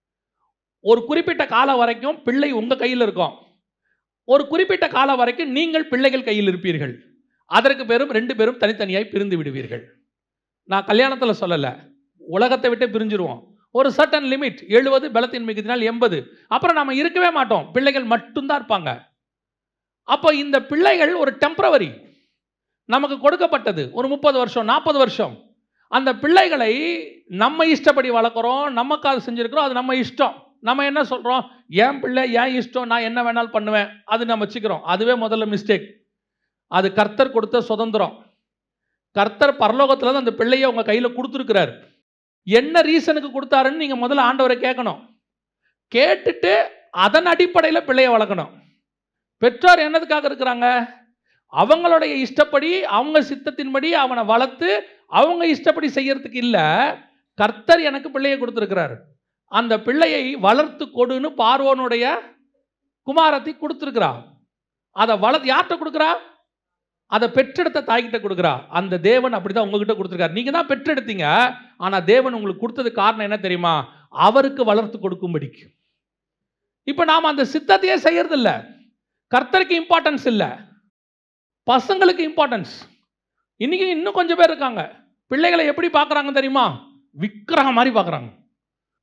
ஒரு குறிப்பிட்ட காலம் வரைக்கும் பிள்ளை உங்கள் கையில் இருக்கும் ஒரு குறிப்பிட்ட காலம் வரைக்கும் நீங்கள் பிள்ளைகள் கையில் இருப்பீர்கள் அதற்கு பேரும் ரெண்டு பேரும் தனித்தனியாய் பிரிந்து விடுவீர்கள் நான் கல்யாணத்தில் சொல்லலை உலகத்தை விட்டு பிரிஞ்சிருவோம் ஒரு சர்டன் லிமிட் எழுபது பலத்தின் மிகுதினால் எண்பது அப்புறம் நம்ம இருக்கவே மாட்டோம் பிள்ளைகள் மட்டும்தான் இருப்பாங்க அப்போ இந்த பிள்ளைகள் ஒரு டெம்பரவரி நமக்கு கொடுக்கப்பட்டது ஒரு முப்பது வருஷம் நாற்பது வருஷம் அந்த பிள்ளைகளை நம்ம இஷ்டப்படி வளர்க்குறோம் நமக்கு அது செஞ்சுருக்கிறோம் அது நம்ம இஷ்டம் நம்ம என்ன சொல்கிறோம் என் பிள்ளை என் இஷ்டம் நான் என்ன வேணாலும் பண்ணுவேன் அது நம்ம வச்சுக்கிறோம் அதுவே முதல்ல மிஸ்டேக் அது கர்த்தர் கொடுத்த சுதந்திரம் கர்த்தர் பரலோகத்துல இருந்து அந்த பிள்ளையை உங்கள் கையில் கொடுத்துருக்கிறாரு என்ன ரீசனுக்கு கொடுத்தாருன்னு நீங்கள் முதல்ல ஆண்டவரை கேட்கணும் கேட்டுட்டு அதன் அடிப்படையில் பிள்ளையை வளர்க்கணும் பெற்றோர் என்னதுக்காக இருக்கிறாங்க அவங்களுடைய இஷ்டப்படி அவங்க சித்தத்தின்படி அவனை வளர்த்து அவங்க இஷ்டப்படி செய்யறதுக்கு இல்லை கர்த்தர் எனக்கு பிள்ளையை கொடுத்துருக்கிறாரு அந்த பிள்ளையை வளர்த்து கொடுன்னு பார்வோனுடைய குமாரத்தை கொடுத்துருக்கிறா அதை வளர்த்து யார்கிட்ட கொடுக்குறா அதை பெற்றெடுத்த தாய்கிட்ட கொடுக்குறா அந்த தேவன் அப்படிதான் உங்ககிட்ட கொடுத்துருக்காரு நீங்க தான் பெற்றெடுத்தீங்க ஆனா தேவன் உங்களுக்கு கொடுத்தது காரணம் என்ன தெரியுமா அவருக்கு வளர்த்து கொடுக்கும்படிக்கு இப்போ நாம் அந்த சித்தத்தையே செய்யறதில்ல கர்த்தருக்கு இம்பார்ட்டன்ஸ் இல்லை பசங்களுக்கு இம்பார்ட்டன்ஸ் இன்னைக்கு இன்னும் கொஞ்சம் பேர் இருக்காங்க பிள்ளைகளை எப்படி பார்க்குறாங்க தெரியுமா விக்கிரகம் மாதிரி பார்க்குறாங்க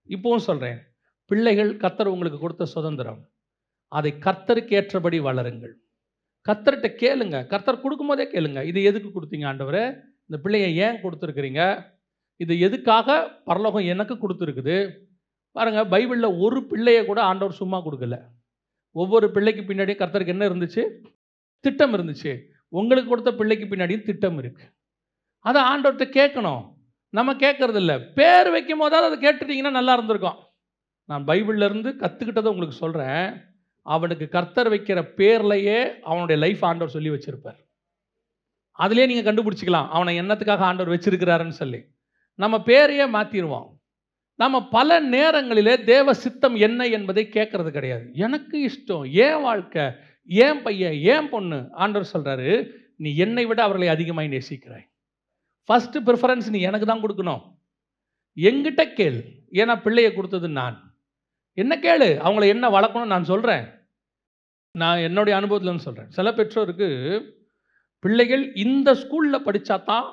இப்பவும் சொல்கிறேன் பிள்ளைகள் கர்த்தர் உங்களுக்கு கொடுத்த சுதந்திரம் அதை கர்த்தருக்கு ஏற்றபடி வளருங்கள் கர்த்தர்கிட்ட கேளுங்க கர்த்தர் கொடுக்கும்போதே கேளுங்க இது எதுக்கு கொடுத்தீங்க ஆண்டவரே இந்த பிள்ளையை ஏன் கொடுத்துருக்குறீங்க இது எதுக்காக பரலோகம் எனக்கு கொடுத்துருக்குது பாருங்க பைபிளில் ஒரு பிள்ளையை கூட ஆண்டவர் சும்மா கொடுக்கல ஒவ்வொரு பிள்ளைக்கு பின்னாடியும் கர்த்தருக்கு என்ன இருந்துச்சு திட்டம் இருந்துச்சு உங்களுக்கு கொடுத்த பிள்ளைக்கு பின்னாடியும் திட்டம் இருக்கு அதை ஆண்டவர்கிட்ட கேட்கணும் நம்ம கேட்கறது இல்ல பேர் வைக்கும் போதாவது அதை கேட்டுட்டீங்கன்னா நல்லா இருந்திருக்கும் நான் பைபிள்ல இருந்து கற்றுக்கிட்டதை உங்களுக்கு சொல்கிறேன் அவனுக்கு கர்த்தர் வைக்கிற பேர்லையே அவனுடைய லைஃப் ஆண்டவர் சொல்லி வச்சிருப்பார் அதுலேயே நீங்கள் கண்டுபிடிச்சிக்கலாம் அவனை என்னத்துக்காக ஆண்டவர் வச்சிருக்கிறாருன்னு சொல்லி நம்ம பேரையே மாற்றிடுவோம் நம்ம பல நேரங்களிலே தேவ சித்தம் என்ன என்பதை கேட்கறது கிடையாது எனக்கு இஷ்டம் ஏன் வாழ்க்கை ஏன் பையன் ஏன் பொண்ணு ஆண்டவர் சொல்றாரு நீ என்னை விட அவர்களை அதிகமாய் நேசிக்கிறாய் ஃபர்ஸ்ட் ப்ரிஃபரன்ஸ் நீ எனக்கு தான் கொடுக்கணும் எங்கிட்ட கேள் ஏன்னா பிள்ளையை கொடுத்தது நான் என்ன கேளு அவங்கள என்ன வளர்க்கணும் நான் சொல்கிறேன் நான் என்னுடைய அனுபவத்தில் சொல்கிறேன் சில பெற்றோருக்கு பிள்ளைகள் இந்த ஸ்கூலில் படித்தா தான்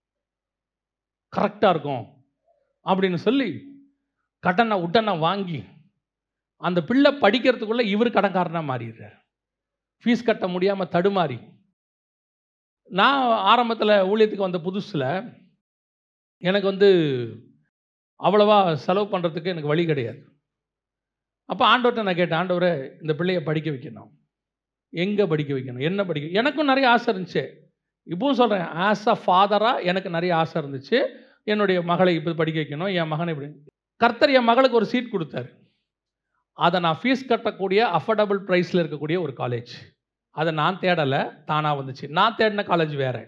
கரெக்டாக இருக்கும் அப்படின்னு சொல்லி கடனை உடனே வாங்கி அந்த பிள்ளை படிக்கிறதுக்குள்ளே இவர் கடன்காரனாக மாறிடுறார் ஃபீஸ் கட்ட முடியாமல் தடுமாறி நான் ஆரம்பத்தில் ஊழியத்துக்கு வந்த புதுசில் எனக்கு வந்து அவ்வளவா செலவு பண்ணுறதுக்கு எனக்கு வழி கிடையாது அப்போ ஆண்டவர்கிட்ட நான் கேட்டேன் ஆண்டவரே இந்த பிள்ளையை படிக்க வைக்கணும் எங்கே படிக்க வைக்கணும் என்ன படிக்க எனக்கும் நிறைய ஆசை இருந்துச்சு இப்பவும் சொல்கிறேன் ஆஸ் அ ஃபாதராக எனக்கு நிறைய ஆசை இருந்துச்சு என்னுடைய மகளை இப்போ படிக்க வைக்கணும் என் மகனை இப்படி கர்த்தர் என் மகளுக்கு ஒரு சீட் கொடுத்தாரு அதை நான் ஃபீஸ் கட்டக்கூடிய அஃபோர்டபுள் ப்ரைஸில் இருக்கக்கூடிய ஒரு காலேஜ் அதை நான் தேடலை தானாக வந்துச்சு நான் தேடின காலேஜ் வேறு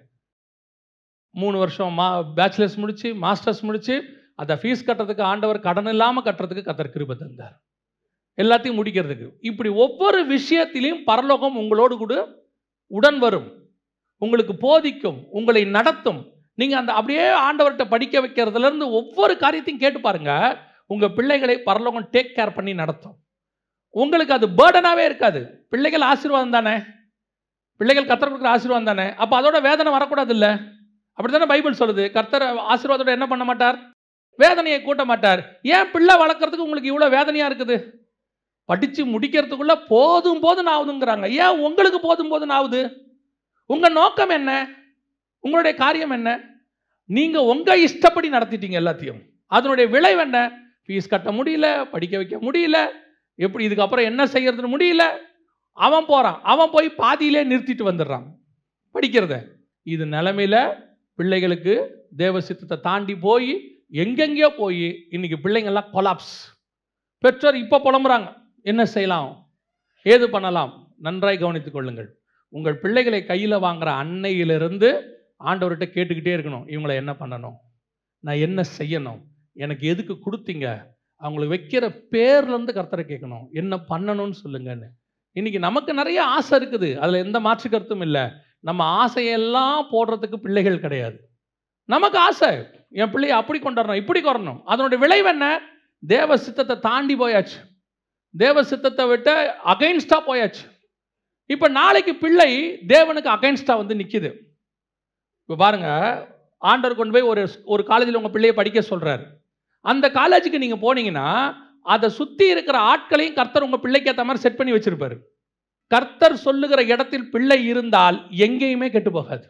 மூணு வருஷம் மா பேச்சுலர்ஸ் முடிச்சு மாஸ்டர்ஸ் முடிச்சு அதை ஃபீஸ் கட்டுறதுக்கு ஆண்டவர் கடன் இல்லாமல் கட்டுறதுக்கு கத்தர் கிருபை தந்தார் எல்லாத்தையும் முடிக்கிறதுக்கு இப்படி ஒவ்வொரு விஷயத்திலையும் பரலோகம் உங்களோடு கூட உடன் வரும் உங்களுக்கு போதிக்கும் உங்களை நடத்தும் நீங்கள் அந்த அப்படியே ஆண்டவர்கிட்ட படிக்க வைக்கிறதுலேருந்து ஒவ்வொரு காரியத்தையும் கேட்டு பாருங்க உங்கள் பிள்ளைகளை பரலோகம் டேக் கேர் பண்ணி நடத்தும் உங்களுக்கு அது பேர்டனாகவே இருக்காது பிள்ளைகள் ஆசீர்வாதம் தானே பிள்ளைகள் கத்தர் கொடுக்குற ஆசீர்வாதம் தானே அப்போ அதோட வேதனை வரக்கூடாது இல்லை அப்படி தானே பைபிள் சொல்லுது கர்த்தர் ஆசீர்வாதத்தோட என்ன பண்ண மாட்டார் வேதனையை கூட்ட மாட்டார் ஏன் பிள்ளை வளர்க்குறதுக்கு உங்களுக்கு இவ்வளோ வேதனையாக இருக்குது படித்து முடிக்கிறதுக்குள்ள போதும் போதும் ஆகுதுங்கிறாங்க ஏன் உங்களுக்கு போதும் போதும் ஆகுது உங்கள் நோக்கம் என்ன உங்களுடைய காரியம் என்ன நீங்கள் உங்கள் இஷ்டப்படி நடத்திட்டீங்க எல்லாத்தையும் அதனுடைய விளைவு என்ன ஃபீஸ் கட்ட முடியல படிக்க வைக்க முடியல எப்படி இதுக்கப்புறம் என்ன செய்யறதுன்னு முடியல அவன் போகிறான் அவன் போய் பாதியிலே நிறுத்திட்டு வந்துடுறான் படிக்கிறத இது நிலைமையில பிள்ளைகளுக்கு தேவ சித்தத்தை தாண்டி போய் எங்கெங்கேயோ போய் இன்னைக்கு பிள்ளைங்கள்லாம் கொலாப்ஸ் பெற்றோர் இப்போ புலம்புறாங்க என்ன செய்யலாம் ஏது பண்ணலாம் நன்றாய் கவனித்துக் கொள்ளுங்கள் உங்கள் பிள்ளைகளை கையில் வாங்குற அன்னையிலிருந்து ஆண்டவர்கிட்ட கேட்டுக்கிட்டே இருக்கணும் இவங்களை என்ன பண்ணணும் நான் என்ன செய்யணும் எனக்கு எதுக்கு கொடுத்தீங்க அவங்களுக்கு வைக்கிற பேர்லேருந்து கர்த்தரை கேட்கணும் என்ன பண்ணணும்னு சொல்லுங்கன்னு இன்னைக்கு நமக்கு நிறைய ஆசை இருக்குது அதில் எந்த மாற்று கருத்தும் இல்லை நம்ம ஆசையெல்லாம் போடுறதுக்கு பிள்ளைகள் கிடையாது நமக்கு ஆசை என் பிள்ளையை அப்படி கொண்டாடணும் இப்படி கொறணும் அதனுடைய விளைவு என்ன தேவ சித்தத்தை தாண்டி போயாச்சு தேவ சித்தத்தை விட்டு அகைன்ஸ்டாக போயாச்சு இப்போ நாளைக்கு பிள்ளை தேவனுக்கு அகைன்ஸ்டாக வந்து நிற்கிது இப்போ பாருங்க ஆண்டவர் கொண்டு போய் ஒரு ஒரு காலேஜில் உங்கள் பிள்ளையை படிக்க சொல்கிறாரு அந்த காலேஜுக்கு நீங்கள் போனீங்கன்னா அதை சுற்றி இருக்கிற ஆட்களையும் கர்த்தர் உங்கள் பிள்ளைக்கு ஏற்ற மாதிரி செட் பண்ணி வச்சிருப்பாரு கர்த்தர் சொல்லுகிற இடத்தில் பிள்ளை இருந்தால் எங்கேயுமே கெட்டு போகாது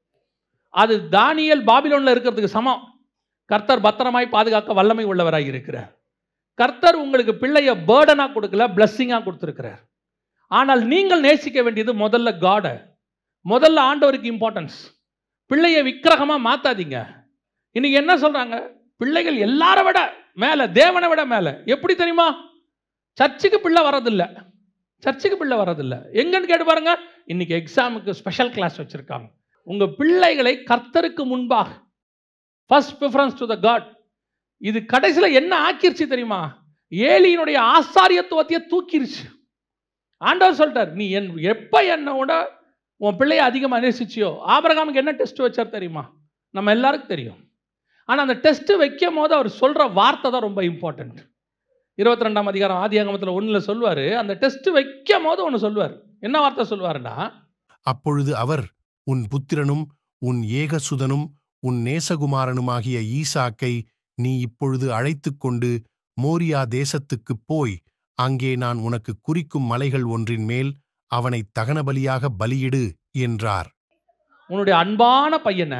அது தானியல் பாபிலோனில் இருக்கிறதுக்கு சமம் கர்த்தர் பத்திரமாய் பாதுகாக்க வல்லமை உள்ளவராய் இருக்கிறார் கர்த்தர் உங்களுக்கு பிள்ளைய பேர்டனாக கொடுக்கல பிளஸ்ஸிங்காக கொடுத்துருக்கிறார் ஆனால் நீங்கள் நேசிக்க வேண்டியது முதல்ல காடை முதல்ல ஆண்டவருக்கு இம்பார்ட்டன்ஸ் பிள்ளையை விக்கிரகமாக மாற்றாதீங்க இன்னைக்கு என்ன சொல்கிறாங்க பிள்ளைகள் எல்லாரை விட மேலே தேவனை விட மேலே எப்படி தெரியுமா சர்ச்சுக்கு பிள்ளை வரதில்லை சர்ச்சுக்கு பிள்ளை வரதில்லை எங்கன்னு கேட்டு பாருங்க இன்னைக்கு எக்ஸாமுக்கு ஸ்பெஷல் கிளாஸ் வச்சுருக்காங்க உங்கள் பிள்ளைகளை கர்த்தருக்கு முன்பாக first preference to the God இது கடைசியில் என்ன ஆக்கிருச்சு தெரியுமா ஏலியினுடைய ஆசாரியத்துவத்தையே தூக்கிருச்சு ஆண்டவர் சொல்லிட்டார் நீ என் எப்போ என்னோட உன் பிள்ளையை அதிகமாக நேசிச்சியோ ஆபரகாமுக்கு என்ன டெஸ்ட் வச்சார் தெரியுமா நம்ம எல்லாருக்கும் தெரியும் ஆனால் அந்த டெஸ்ட்டு வைக்கும் போது அவர் சொல்கிற வார்த்தை தான் ரொம்ப இம்பார்ட்டண்ட் இருபத்தி ரெண்டாம் அதிகாரம் ஆதியாகமத்தில் ஒன்றில் சொல்லுவார் அந்த டெஸ்ட் வைக்கும் போது ஒன்று சொல்லுவார் என்ன வார்த்தை சொல்லுவாருன்னா அப்பொழுது அவர் உன் புத்திரனும் உன் ஏகசுதனும் உன் நேசகுமாரனுமாகிய ஈசாக்கை நீ இப்பொழுது அழைத்துக் கொண்டு மோரியா தேசத்துக்குப் போய் அங்கே நான் உனக்கு குறிக்கும் மலைகள் ஒன்றின் மேல் அவனை தகனபலியாக பலியிடு என்றார் உன்னுடைய அன்பான பையனை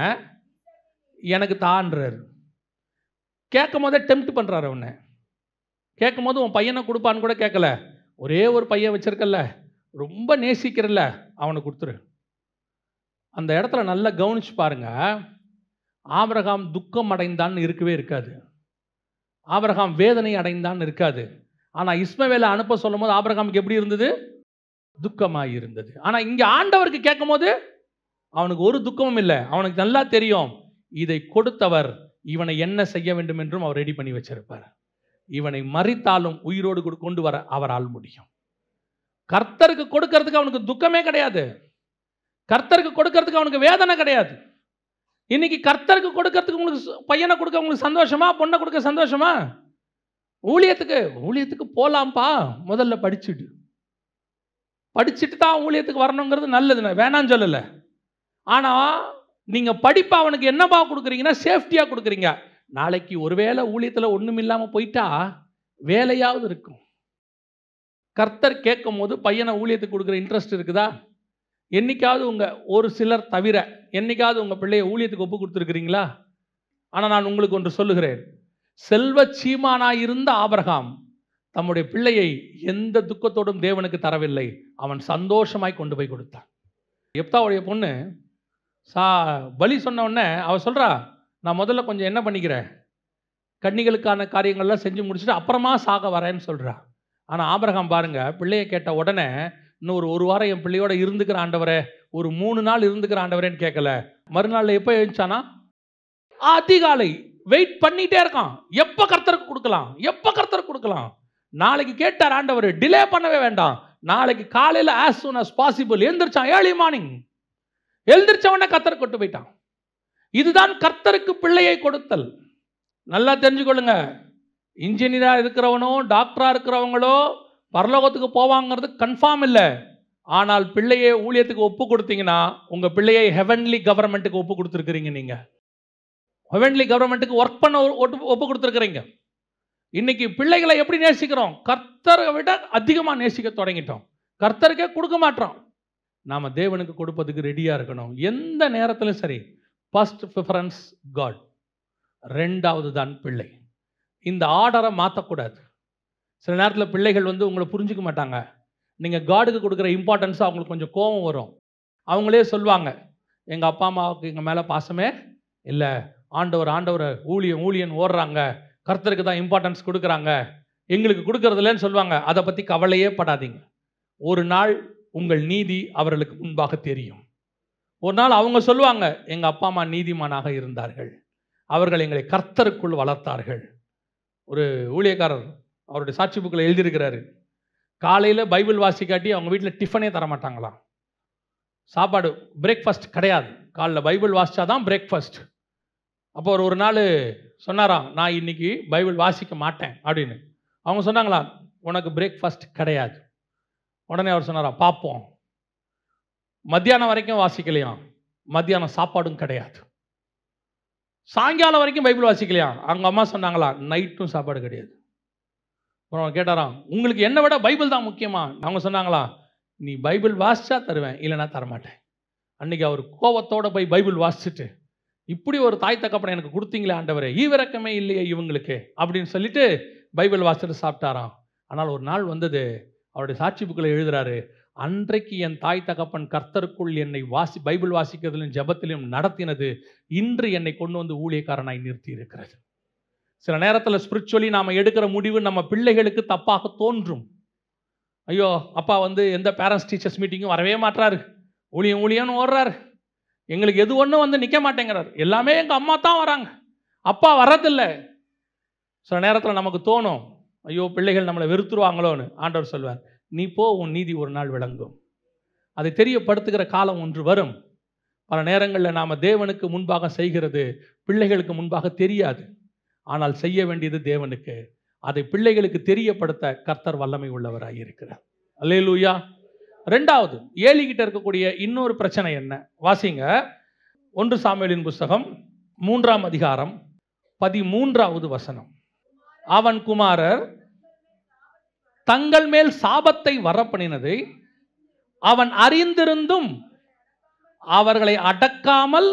எனக்கு தான்றாரு கேட்கும் போதே டெம்ப்ட் பண்ணுறாரு அவனை கேட்கும் போது உன் பையனை கொடுப்பான்னு கூட கேட்கல ஒரே ஒரு பையன் வச்சிருக்கல்ல ரொம்ப நேசிக்கிறல்ல அவனை கொடுத்துரு அந்த இடத்துல நல்லா கவனிச்சு பாருங்க ஆபிரகாம் துக்கம் அடைந்தான்னு இருக்கவே இருக்காது ஆபிரகாம் வேதனை அடைந்தான்னு இருக்காது ஆனால் இஸ்மவேலை அனுப்ப சொல்லும் போது ஆபிரகாமுக்கு எப்படி இருந்தது துக்கமாக இருந்தது ஆனால் இங்கே ஆண்டவருக்கு கேட்கும் போது அவனுக்கு ஒரு துக்கமும் இல்லை அவனுக்கு நல்லா தெரியும் இதை கொடுத்தவர் இவனை என்ன செய்ய வேண்டும் என்றும் அவர் ரெடி பண்ணி வச்சிருப்பார் இவனை மறித்தாலும் உயிரோடு கொடு- கொண்டு வர அவரால் முடியும் கர்த்தருக்கு கொடுக்கறதுக்கு அவனுக்கு துக்கமே கிடையாது கர்த்தருக்கு கொடுக்கறதுக்கு அவனுக்கு வேதனை கிடையாது இன்னைக்கு கர்த்தருக்கு கொடுக்கறதுக்கு உங்களுக்கு சு- பையனை கொடுக்க உங்களுக்கு சந்தோஷமா பொண்ணை கொடுக்க சந்தோஷமா ஊழியத்துக்கு ஊழியத்துக்கு போலாம்ப்பா முதல்ல படிச்சுட்டு படிச்சுட்டு தான் ஊழியத்துக்கு வரணுங்கிறது நல்லது நான் வேணான்னு சொல்லலை ஆனால் நீங்கள் படிப்பை அவனுக்கு என்னப்பா கொடுக்குறீங்கன்னா சேஃப்டியாக கொடுக்குறீங்க நாளைக்கு ஒருவேளை ஊழியத்தில் ஒன்றும் இல்லாமல் போயிட்டா வேலையாவது இருக்கும் கர்த்தர் கேட்கும் போது பையனை ஊழியத்துக்கு கொடுக்குற இன்ட்ரெஸ்ட் இருக்குதா என்னைக்காவது உங்கள் ஒரு சிலர் தவிர என்னைக்காவது உங்கள் பிள்ளையை ஊழியத்துக்கு ஒப்பு கொடுத்துருக்கிறீங்களா ஆனால் நான் உங்களுக்கு ஒன்று சொல்லுகிறேன் செல்வ சீமானாய் இருந்த ஆபிரகாம் தம்முடைய பிள்ளையை எந்த துக்கத்தோடும் தேவனுக்கு தரவில்லை அவன் சந்தோஷமாய் கொண்டு போய் கொடுத்தான் எப்தாவுடைய பொண்ணு சா பலி சொன்ன உடனே அவ சொல்றா நான் முதல்ல கொஞ்சம் என்ன பண்ணிக்கிறேன் கன்னிகளுக்கான காரியங்கள்லாம் செஞ்சு முடிச்சுட்டு அப்புறமா சாக வரேன்னு சொல்றா ஆனால் ஆபிரகாம் பாருங்க பிள்ளையை கேட்ட உடனே இன்னும் ஒரு ஒரு வாரம் என் பிள்ளையோட இருந்துக்கிற ஆண்டவரே ஒரு மூணு நாள் இருந்துக்கிற ஆண்டவரேன்னு கேட்கல மறுநாள் எப்போ எழுந்தானா அதிகாலை வெயிட் பண்ணிட்டே இருக்கான் எப்போ கர்த்தருக்கு கொடுக்கலாம் எப்போ கர்த்தருக்கு கொடுக்கலாம் நாளைக்கு கேட்டார் ஆண்டவர் டிலே பண்ணவே வேண்டாம் நாளைக்கு காலையில் ஆஸ் சூன் as பாசிபிள் எழுந்திரிச்சான் ஏர்லி மார்னிங் எழுந்திரிச்ச உடனே கர்த்தர் கொண்டு போயிட்டான் இதுதான் கர்த்தருக்கு பிள்ளையை கொடுத்தல் நல்லா தெரிஞ்சுக்கொள்ளுங்க இன்ஜினியராக இருக்கிறவனோ டாக்டராக இருக்கிறவங்களோ பரலோகத்துக்கு போவாங்கிறது கன்ஃபார்ம் இல்லை ஆனால் பிள்ளையை ஊழியத்துக்கு ஒப்பு கொடுத்தீங்கன்னா உங்கள் பிள்ளையை ஹெவன்லி கவர்மெண்ட்டுக்கு ஒப்பு கொடுத்துருக்கிறீங்க நீங்கள் ஹெவன்லி கவர்மெண்ட்டுக்கு ஒர்க் பண்ண ஒ- ஒட்டு- ஒப்பு கொடுத்துருக்குறீங்க இன்னைக்கு பிள்ளைகளை எப்படி நேசிக்கிறோம் கர்த்தரை விட அதிகமாக நேசிக்க தொடங்கிட்டோம் கர்த்தருக்கே கொடுக்க மாட்டோம் நாம் தேவனுக்கு கொடுப்பதுக்கு ரெடியாக இருக்கணும் எந்த நேரத்திலும் சரி ஃபர்ஸ்ட் ப்ரிஃபரன்ஸ் காட் ரெண்டாவது தான் பிள்ளை இந்த ஆர்டரை மாற்றக்கூடாது சில நேரத்தில் பிள்ளைகள் வந்து உங்களை புரிஞ்சுக்க மாட்டாங்க நீங்கள் காடுக்கு கொடுக்குற இம்பார்ட்டன்ஸ் அவங்களுக்கு கொஞ்சம் கோபம் வரும் அவங்களே சொல்லுவாங்க எங்கள் அப்பா அம்மாவுக்கு எங்கள் மேலே பாசமே இல்லை ஆண்டவர் ஆண்டவர் ஊழியன் ஊழியன் ஓடுறாங்க கர்த்தருக்கு தான் இம்பார்ட்டன்ஸ் கொடுக்குறாங்க எங்களுக்கு கொடுக்கறதில்லன்னு சொல்லுவாங்க அதை பற்றி கவலையே படாதீங்க ஒரு நாள் உங்கள் நீதி அவர்களுக்கு முன்பாக தெரியும் ஒரு நாள் அவங்க சொல்லுவாங்க எங்கள் அப்பா அம்மா நீதிமானாக இருந்தார்கள் அவர்கள் எங்களை கர்த்தருக்குள் வளர்த்தார்கள் ஒரு ஊழியக்காரர் அவருடைய சாட்சி புக்கில் எழுதியிருக்கிறாரு காலையில் பைபிள் வாசிக்காட்டி அவங்க வீட்டில் டிஃபனே தர மாட்டாங்களாம் சாப்பாடு பிரேக்ஃபாஸ்ட் கிடையாது காலைல பைபிள் வாசிச்சா தான் பிரேக்ஃபாஸ்ட் அப்போ ஒரு ஒரு நாள் சொன்னாராம் நான் இன்னைக்கு பைபிள் வாசிக்க மாட்டேன் அப்படின்னு அவங்க சொன்னாங்களா உனக்கு பிரேக்ஃபாஸ்ட் கிடையாது உடனே அவர் சொன்னாராம் பார்ப்போம் மத்தியானம் வரைக்கும் வாசிக்கலையாம் மத்தியானம் சாப்பாடும் கிடையாது சாயங்காலம் வரைக்கும் பைபிள் வாசிக்கலையாம் அவங்க அம்மா சொன்னாங்களா நைட்டும் சாப்பாடு கிடையாது அப்புறம் அவர் கேட்டாராம் உங்களுக்கு என்னை விட பைபிள் தான் முக்கியமா அவங்க சொன்னாங்களா நீ பைபிள் வாசிச்சா தருவேன் இல்லைன்னா தரமாட்டேன் அன்னைக்கு அவர் கோவத்தோட போய் பைபிள் வாசிச்சுட்டு இப்படி ஒரு தாய் தகப்பனை எனக்கு கொடுத்தீங்களே ஆண்டவரே ஈவிரக்கமே இல்லையே இவங்களுக்கு அப்படின்னு சொல்லிட்டு பைபிள் வாசிச்சுட்டு சாப்பிட்டாராம் ஆனால் ஒரு நாள் வந்தது அவருடைய சாட்சி புக்கில் எழுதுறாரு அன்றைக்கு என் தாய் தகப்பன் கர்த்தருக்குள் என்னை வாசி பைபிள் வாசிக்கிறதிலும் ஜெபத்திலும் நடத்தினது இன்று என்னை கொண்டு வந்து ஊழியக்காரனாய் நிறுத்தி இருக்கிறது சில நேரத்தில் ஸ்பிரிச்சுவலி நாம் எடுக்கிற முடிவு நம்ம பிள்ளைகளுக்கு தப்பாக தோன்றும் ஐயோ அப்பா வந்து எந்த பேரண்ட்ஸ் டீச்சர்ஸ் மீட்டிங்கும் வரவே மாட்றாரு ஊழியம் ஊழியம்னு ஓடுறாரு எங்களுக்கு எது ஒன்றும் வந்து நிற்க மாட்டேங்கிறார் எல்லாமே எங்கள் அம்மா தான் வராங்க அப்பா வர்றதில்லை சில நேரத்தில் நமக்கு தோணும் ஐயோ பிள்ளைகள் நம்மளை வெறுத்துருவாங்களோன்னு ஆண்டவர் சொல்வார் நீ போ உன் நீதி ஒரு நாள் விளங்கும் அதை தெரியப்படுத்துகிற காலம் ஒன்று வரும் பல நேரங்களில் நாம் தேவனுக்கு முன்பாக செய்கிறது பிள்ளைகளுக்கு முன்பாக தெரியாது ஆனால் செய்ய வேண்டியது தேவனுக்கு அதை பிள்ளைகளுக்கு தெரியப்படுத்த கர்த்தர் வல்லமை உள்ளவராக இருக்கிறார் அல்லேலூயா ரெண்டாவது ஏலிகிட்ட இருக்கக்கூடிய இன்னொரு பிரச்சனை என்ன வாசிங்க ஒன்று சாமுவேலின் புஸ்தகம் மூன்றாம் அதிகாரம் பதிமூன்றாவது வசனம் அவன் குமாரர் தங்கள் மேல் சாபத்தை வரப்பண்ணினதை அவன் அறிந்திருந்தும் அவர்களை அடக்காமல்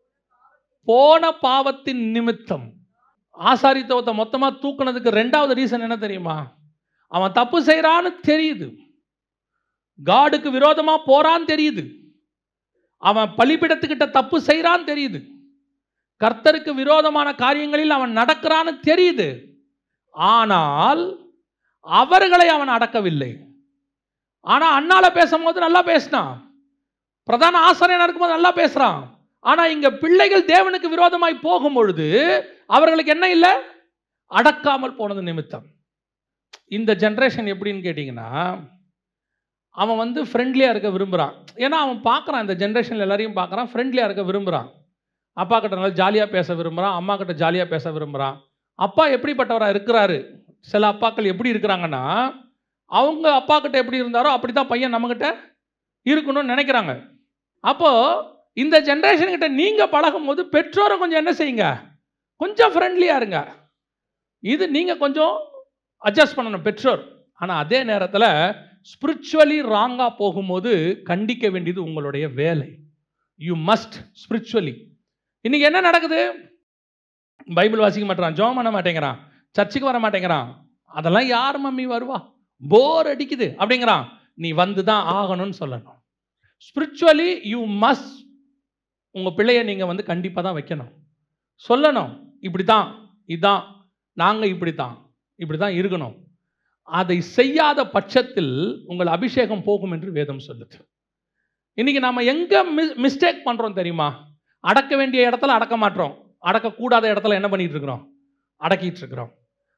போன பாவத்தின் நிமித்தம் ஆசாரித்துவத்தை மொத்தமா தூக்குனதுக்கு ரெண்டாவது ரீசன் என்ன தெரியுமா அவன் தப்பு செய்றான்னு தெரியுது காடுக்கு விரோதமா போறான்னு தெரியுது அவன் பலிபிடத்துக்கிட்ட தப்பு செய்றான்னு தெரியுது கர்த்தருக்கு விரோதமான காரியங்களில் அவன் நடக்கிறான்னு தெரியுது ஆனால் அவர்களை அவன் அடக்கவில்லை ஆனா அண்ணால பேசும்போது நல்லா பேசினான் பிரதான ஆசிரியனா இருக்கும்போது நல்லா பேசுறான் ஆனா இங்க பிள்ளைகள் தேவனுக்கு விரோதமாய் போகும் பொழுது அவர்களுக்கு என்ன இல்லை அடக்காமல் போனது நிமித்தம் இந்த ஜென்ரேஷன் எப்படின்னு கேட்டிங்கன்னா அவன் வந்து ஃப்ரெண்ட்லியாக இருக்க விரும்புகிறான் ஏன்னா அவன் பார்க்குறான் இந்த ஜென்ரேஷனில் எல்லாரையும் பார்க்குறான் ஃப்ரெண்ட்லியாக இருக்க விரும்புகிறான் அப்பா கிட்ட நல்லா ஜாலியாக பேச விரும்புகிறான் அம்மா கிட்ட ஜாலியாக பேச விரும்புகிறான் அப்பா எப்படிப்பட்டவராக இருக்கிறாரு சில அப்பாக்கள் எப்படி இருக்கிறாங்கன்னா அவங்க அப்பா கிட்ட எப்படி இருந்தாரோ அப்படி தான் பையன் நம்மக்கிட்ட இருக்கணும்னு நினைக்கிறாங்க அப்போது இந்த ஜென்ரேஷன் கிட்ட நீங்கள் பழகும் போது பெற்றோரை கொஞ்சம் என்ன செய்யுங்க கொஞ்சம் ஃப்ரெண்ட்லியாக இருங்க இது நீங்கள் கொஞ்சம் அட்ஜஸ்ட் பண்ணணும் பெற்றோர் ஆனால் அதே நேரத்தில் ஸ்பிரிச்சுவலி ராங்காக போகும்போது கண்டிக்க வேண்டியது உங்களுடைய வேலை யூ மஸ்ட் ஸ்பிரிச்சுவலி இன்னைக்கு என்ன நடக்குது பைபிள் வாசிக்க மாட்டேறான் ஜோம் பண்ண மாட்டேங்கிறான் சர்ச்சுக்கு வர மாட்டேங்கிறான் அதெல்லாம் யார் மம்மி வருவா போர் அடிக்குது அப்படிங்கிறான் நீ வந்து தான் ஆகணும்னு சொல்லணும் ஸ்பிரிச்சுவலி யூ மஸ்ட் உங்கள் பிள்ளைய நீங்கள் வந்து கண்டிப்பாக தான் வைக்கணும் சொல்லணும் இப்படி தான் இதான் நாங்கள் இப்படி தான் இப்படி தான் இருக்கணும் அதை செய்யாத பட்சத்தில் உங்கள் அபிஷேகம் போகும் என்று வேதம் சொல்லுது இன்னைக்கு நாம எங்க மிஸ்டேக் பண்றோம் தெரியுமா அடக்க வேண்டிய இடத்துல அடக்க மாட்டோம் அடக்கக்கூடாத இடத்துல என்ன பண்ணிட்டு இருக்கிறோம் அடக்கிட்டு இருக்கிறோம்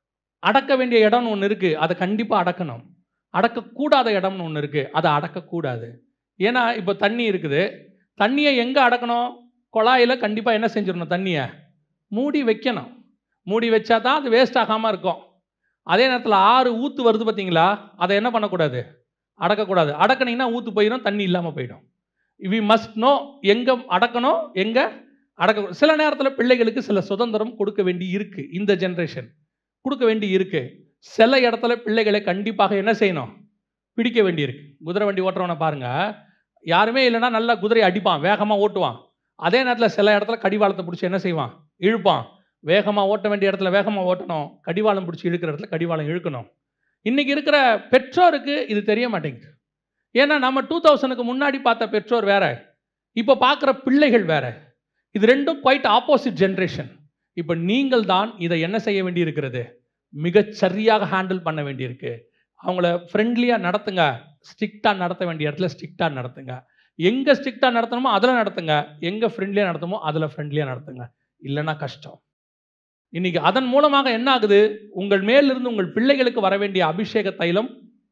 அடக்க வேண்டிய இடம்னு ஒன்று இருக்கு அதை கண்டிப்பாக அடக்கணும் அடக்கக்கூடாத இடம்னு ஒன்று இருக்கு அதை அடக்கக்கூடாது ஏன்னா இப்போ தண்ணி இருக்குது தண்ணியை எங்கே அடக்கணும் குழாயில் கண்டிப்பாக என்ன செஞ்சிடணும் தண்ணியை மூடி வைக்கணும் மூடி வச்சா தான் அது வேஸ்ட் ஆகாமல் இருக்கும் அதே நேரத்தில் ஆறு ஊற்று வருது பார்த்தீங்களா அதை என்ன பண்ணக்கூடாது அடக்கக்கூடாது அடக்குனீங்கன்னா ஊற்று போயிடும் தண்ணி இல்லாமல் போயிடும் வி மஸ்ட் நோ எங்கே அடக்கணும் எங்கே அடக்க சில நேரத்தில் பிள்ளைகளுக்கு சில சுதந்திரம் கொடுக்க வேண்டி இருக்கு இந்த ஜென்ரேஷன் கொடுக்க வேண்டி இருக்கு சில இடத்துல பிள்ளைகளை கண்டிப்பாக என்ன செய்யணும் பிடிக்க வேண்டி இருக்கு குதிரை வண்டி ஓட்டுறவனை பாருங்க யாருமே இல்லைன்னா நல்லா குதிரையை அடிப்பான் வேகமாக ஓட்டுவான் அதே நேரத்தில் சில இடத்துல கடிவாளத்தை பிடிச்சி என்ன செய்வான் இழுப்பான் வேகமாக ஓட்ட வேண்டிய இடத்துல வேகமாக ஓட்டணும் கடிவாளம் பிடிச்சி இழுக்கிற இடத்துல கடிவாளம் இழுக்கணும் இன்றைக்கி இருக்கிற பெற்றோருக்கு இது தெரிய மாட்டேங்குது ஏன்னா நம்ம டூ தௌசண்ட்க்கு முன்னாடி பார்த்த பெற்றோர் வேற இப்போ பார்க்குற பிள்ளைகள் வேற இது ரெண்டும் குவைட் ஆப்போசிட் ஜென்ரேஷன் இப்போ நீங்கள் தான் இதை என்ன செய்ய வேண்டி இருக்கிறது மிகச் சரியாக ஹேண்டில் பண்ண வேண்டியிருக்கு அவங்கள ஃப்ரெண்ட்லியாக நடத்துங்க ஸ்ட்ரிக்டாக நடத்த வேண்டிய இடத்துல ஸ்ட்ரிக்டாக நடத்துங்க எங்கே ஸ்ட்ரிக்டாக நடத்தணுமோ அதில் நடத்துங்க எங்கே ஃப்ரெண்ட்லியாக நடத்தணுமோ அதில் ஃப்ரெண்ட்லியாக நடத்துங்க இல்லைன்னா கஷ்டம் இன்னைக்கு அதன் மூலமாக என்ன ஆகுது உங்கள் மேலிருந்து உங்கள் பிள்ளைகளுக்கு வர வேண்டிய அபிஷேக தைலம்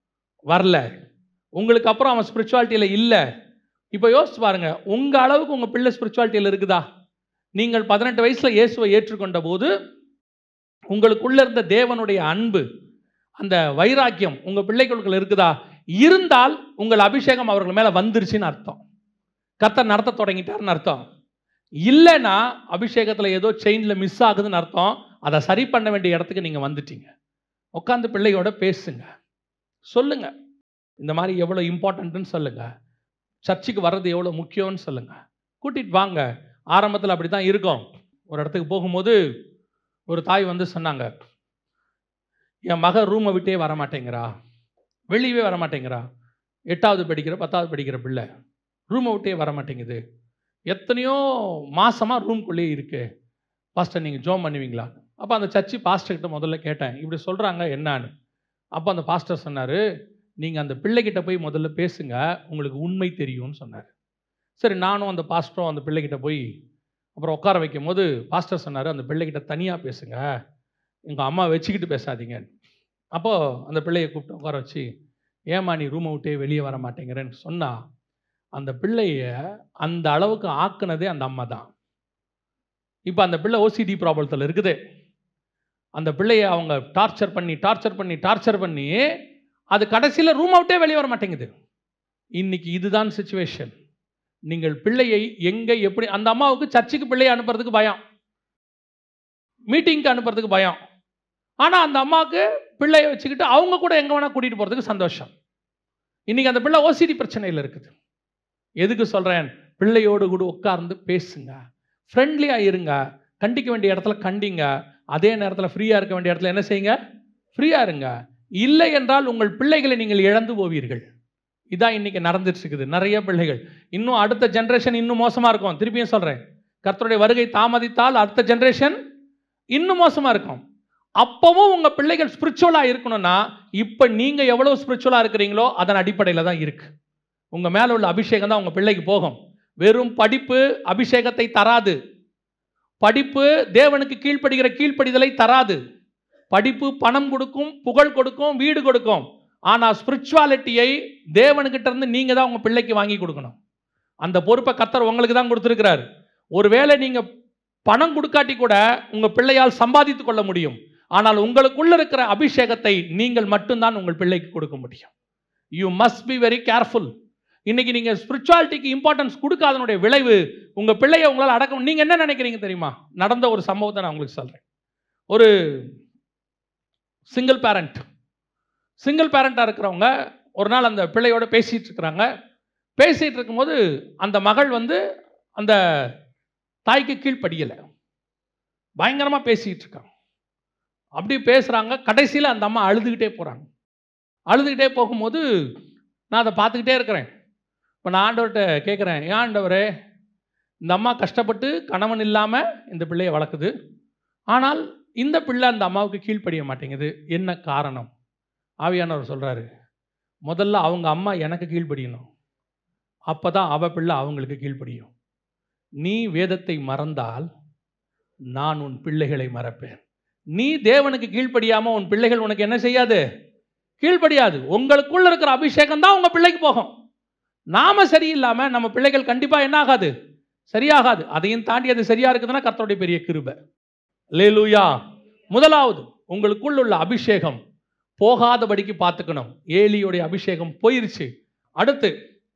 வரல உங்களுக்கு அப்புறம் அவன் ஸ்பிரிச்சுவாலிட்டியில் இல்லை இப்போ யோசிச்சு பாருங்க உங்கள் அளவுக்கு உங்கள் பிள்ளை ஸ்பிரிச்சுவாலிட்டியில் இருக்குதா நீங்கள் பதினெட்டு வயசில் இயேசுவை ஏற்றுக்கொண்ட போது உங்களுக்குள்ள இருந்த தேவனுடைய அன்பு அந்த வைராக்கியம் உங்கள் பிள்ளைகளுக்குள்ள இருக்குதா இருந்தால் உங்கள் அபிஷேகம் அவர்கள் மேலே வந்துருச்சுன்னு அர்த்தம் கர்த்தர் நடத்த தொடங்கிட்டாருன்னு அர்த்தம் இல்லைன்னா அபிஷேகத்தில் ஏதோ செயினில் மிஸ் ஆகுதுன்னு அர்த்தம் அதை சரி பண்ண வேண்டிய இடத்துக்கு நீங்கள் வந்துட்டீங்க உட்காந்து பிள்ளையோட பேசுங்க சொல்லுங்க இந்த மாதிரி எவ்வளோ இம்பார்ட்டன்ட்னு சொல்லுங்க சர்ச்சுக்கு வர்றது எவ்வளோ முக்கியம்னு சொல்லுங்க கூட்டிட்டு வாங்க ஆரம்பத்தில் அப்படி தான் இருக்கும் ஒரு இடத்துக்கு போகும்போது ஒரு தாய் வந்து சொன்னாங்க என் மக ரூமை விட்டே வர மாட்டேங்கிறா வெளியவே வர மாட்டேங்கிறா எட்டாவது படிக்கிற பத்தாவது படிக்கிற பிள்ளை ரூமை விட்டே வர மாட்டேங்குது எத்தனையோ மாசமாக ரூம்குள்ளேயே இருக்கு பாஸ்டர் நீங்கள் ஜோம் பண்ணுவீங்களா அப்போ அந்த சர்ச்சு பாஸ்டர்கிட்ட முதல்ல கேட்டேன் இப்படி சொல்கிறாங்க என்னான்னு அப்போ அந்த பாஸ்டர் சொன்னார் நீங்கள் அந்த பிள்ளைகிட்ட போய் முதல்ல பேசுங்க உங்களுக்கு உண்மை தெரியும்னு சொன்னார் சரி நானும் அந்த பாஸ்டரும் அந்த பிள்ளைகிட்ட போய் அப்புறம் உட்கார வைக்கும் போது பாஸ்டர் சொன்னார் அந்த பிள்ளைகிட்ட தனியாக பேசுங்க எங்கள் அம்மா வச்சுக்கிட்டு பேசாதீங்க அப்போது அந்த பிள்ளையை கூப்பிட்டு உட்கார வச்சு ஏம்மா நீ ரூமை விட்டே வெளியே வர மாட்டேங்கிறேன்னு சொன்னா அந்த பிள்ளைய அந்த அளவுக்கு ஆக்குனதே அந்த அம்மா தான் இப்போ அந்த பிள்ளை ஓசிடி ப்ராப்ளத்தில் இருக்குது அந்த பிள்ளைய அவங்க டார்ச்சர் பண்ணி டார்ச்சர் பண்ணி டார்ச்சர் பண்ணி அது கடைசியில் ரூம் அவுட்டே வெளியே வர மாட்டேங்குது இன்னைக்கு இதுதான் சுச்சுவேஷன் நீங்கள் பிள்ளையை எங்கே எப்படி அந்த அம்மாவுக்கு சர்ச்சுக்கு பிள்ளையை அனுப்புறதுக்கு பயம் மீட்டிங்க்கு அனுப்புறதுக்கு பயம் ஆனால் அந்த அம்மாவுக்கு பிள்ளையை வச்சுக்கிட்டு அவங்க கூட எங்கே வேணால் கூட்டிகிட்டு போகிறதுக்கு சந்தோஷம் இன்றைக்கி அந்த பிள்ளை ஓசிடி பிரச்சனையில் இருக்குது எதுக்கு சொல்கிறேன் பிள்ளையோடு கூட உட்கார்ந்து பேசுங்க ஃப்ரெண்ட்லியாக இருங்க கண்டிக்க வேண்டிய இடத்துல கண்டிங்க அதே நேரத்தில் ஃப்ரீயாக இருக்க வேண்டிய இடத்துல என்ன செய்யுங்க ஃப்ரீயாக இருங்க இல்லை என்றால் உங்கள் பிள்ளைகளை நீங்கள் இழந்து போவீர்கள் இதான் இன்னைக்கு நடந்துட்டு இருக்குது நிறைய பிள்ளைகள் இன்னும் அடுத்த ஜென்ரேஷன் இன்னும் மோசமாக இருக்கும் திருப்பியும் சொல்கிறேன் கர்த்தருடைய வருகை தாமதித்தால் அடுத்த ஜென்ரேஷன் இன்னும் மோசமாக இருக்கும் அப்பவும் உங்கள் பிள்ளைகள் ஸ்பிரிச்சுவலாக இருக்கணும்னா இப்போ நீங்கள் எவ்வளோ ஸ்பிரிச்சுவலாக இருக்கிறீங்களோ அதன் அடிப்படையில் தான் இருக்குது உங்கள் மேலே உள்ள அபிஷேகம் தான் உங்கள் பிள்ளைக்கு போகும் வெறும் படிப்பு அபிஷேகத்தை தராது படிப்பு தேவனுக்கு கீழ்ப்படுகிற கீழ்ப்படிதலை தராது படிப்பு பணம் கொடுக்கும் புகழ் கொடுக்கும் வீடு கொடுக்கும் ஆனால் ஸ்பிரிச்சுவாலிட்டியை தேவனுக்கிட்ட இருந்து நீங்கள் தான் உங்கள் பிள்ளைக்கு வாங்கி கொடுக்கணும் அந்த பொறுப்பை கத்தர் உங்களுக்கு தான் கொடுத்துருக்கிறார் ஒருவேளை நீங்கள் பணம் கொடுக்காட்டி கூட உங்கள் பிள்ளையால் சம்பாதித்து கொள்ள முடியும் ஆனால் உங்களுக்குள்ள இருக்கிற அபிஷேகத்தை நீங்கள் மட்டும்தான் உங்கள் பிள்ளைக்கு கொடுக்க முடியும் you must be very careful இன்னைக்கு நீங்கள் ஸ்பிரிச்சுவாலிட்டிக்கு இம்பார்ட்டன்ஸ் கொடுக்காதனுடைய விளைவு உங்கள் பிள்ளையை உங்களால் அடக்க நீங்கள் என்ன நினைக்கிறீங்க தெரியுமா நடந்த ஒரு சம்பவத்தை நான் உங்களுக்கு சொல்கிறேன் ஒரு சிங்கிள் பேரண்ட் சிங்கிள் பேரண்ட்டாக இருக்கிறவங்க ஒரு நாள் அந்த பிள்ளையோட பேசிகிட்டு இருக்கிறாங்க பேசிகிட்டு இருக்கும்போது அந்த மகள் வந்து அந்த தாய்க்கு கீழ்ப்படியலை பயங்கரமாக பேசிகிட்டு இருக்காங்க அப்படி பேசுகிறாங்க கடைசியில் அந்த அம்மா அழுதுகிட்டே போகிறாங்க அழுதுகிட்டே போகும்போது நான் அதை பார்த்துக்கிட்டே இருக்கிறேன் இப்போ நான் ஆண்டவர்கிட்ட கேட்குறேன் ஏன் ஆண்டவரே இந்த அம்மா கஷ்டப்பட்டு கணவன் இல்லாமல் இந்த பிள்ளையை வளர்க்குது ஆனால் இந்த பிள்ளை அந்த அம்மாவுக்கு கீழ்ப்படிய மாட்டேங்குது என்ன காரணம் ஆவியானவர் சொல்கிறாரு முதல்ல அவங்க அம்மா எனக்கு கீழ்ப்படியணும் அப்போ தான் அவ பிள்ளை அவங்களுக்கு கீழ்ப்படியும் நீ வேதத்தை மறந்தால் நான் உன் பிள்ளைகளை மறப்பேன் நீ தேவனுக்கு கீழ்ப்படியாமல் உன் பிள்ளைகள் உனக்கு என்ன செய்யாது கீழ்ப்படியாது உங்களுக்குள்ள இருக்கிற அபிஷேகம் தான் உங்கள் பிள்ளைக்கு போகும் நாம சரியில்லாமல் நம்ம பிள்ளைகள் கண்டிப்பாக என்ன ஆகாது சரியாகாது அதையும் தாண்டி அது சரியா இருக்குதுன்னா கர்த்தருடைய பெரிய கிருபை லேலூயா முதலாவது உங்களுக்குள்ள உள்ள அபிஷேகம் போகாதபடிக்கு பார்த்துக்கணும் ஏலியுடைய அபிஷேகம் போயிருச்சு அடுத்து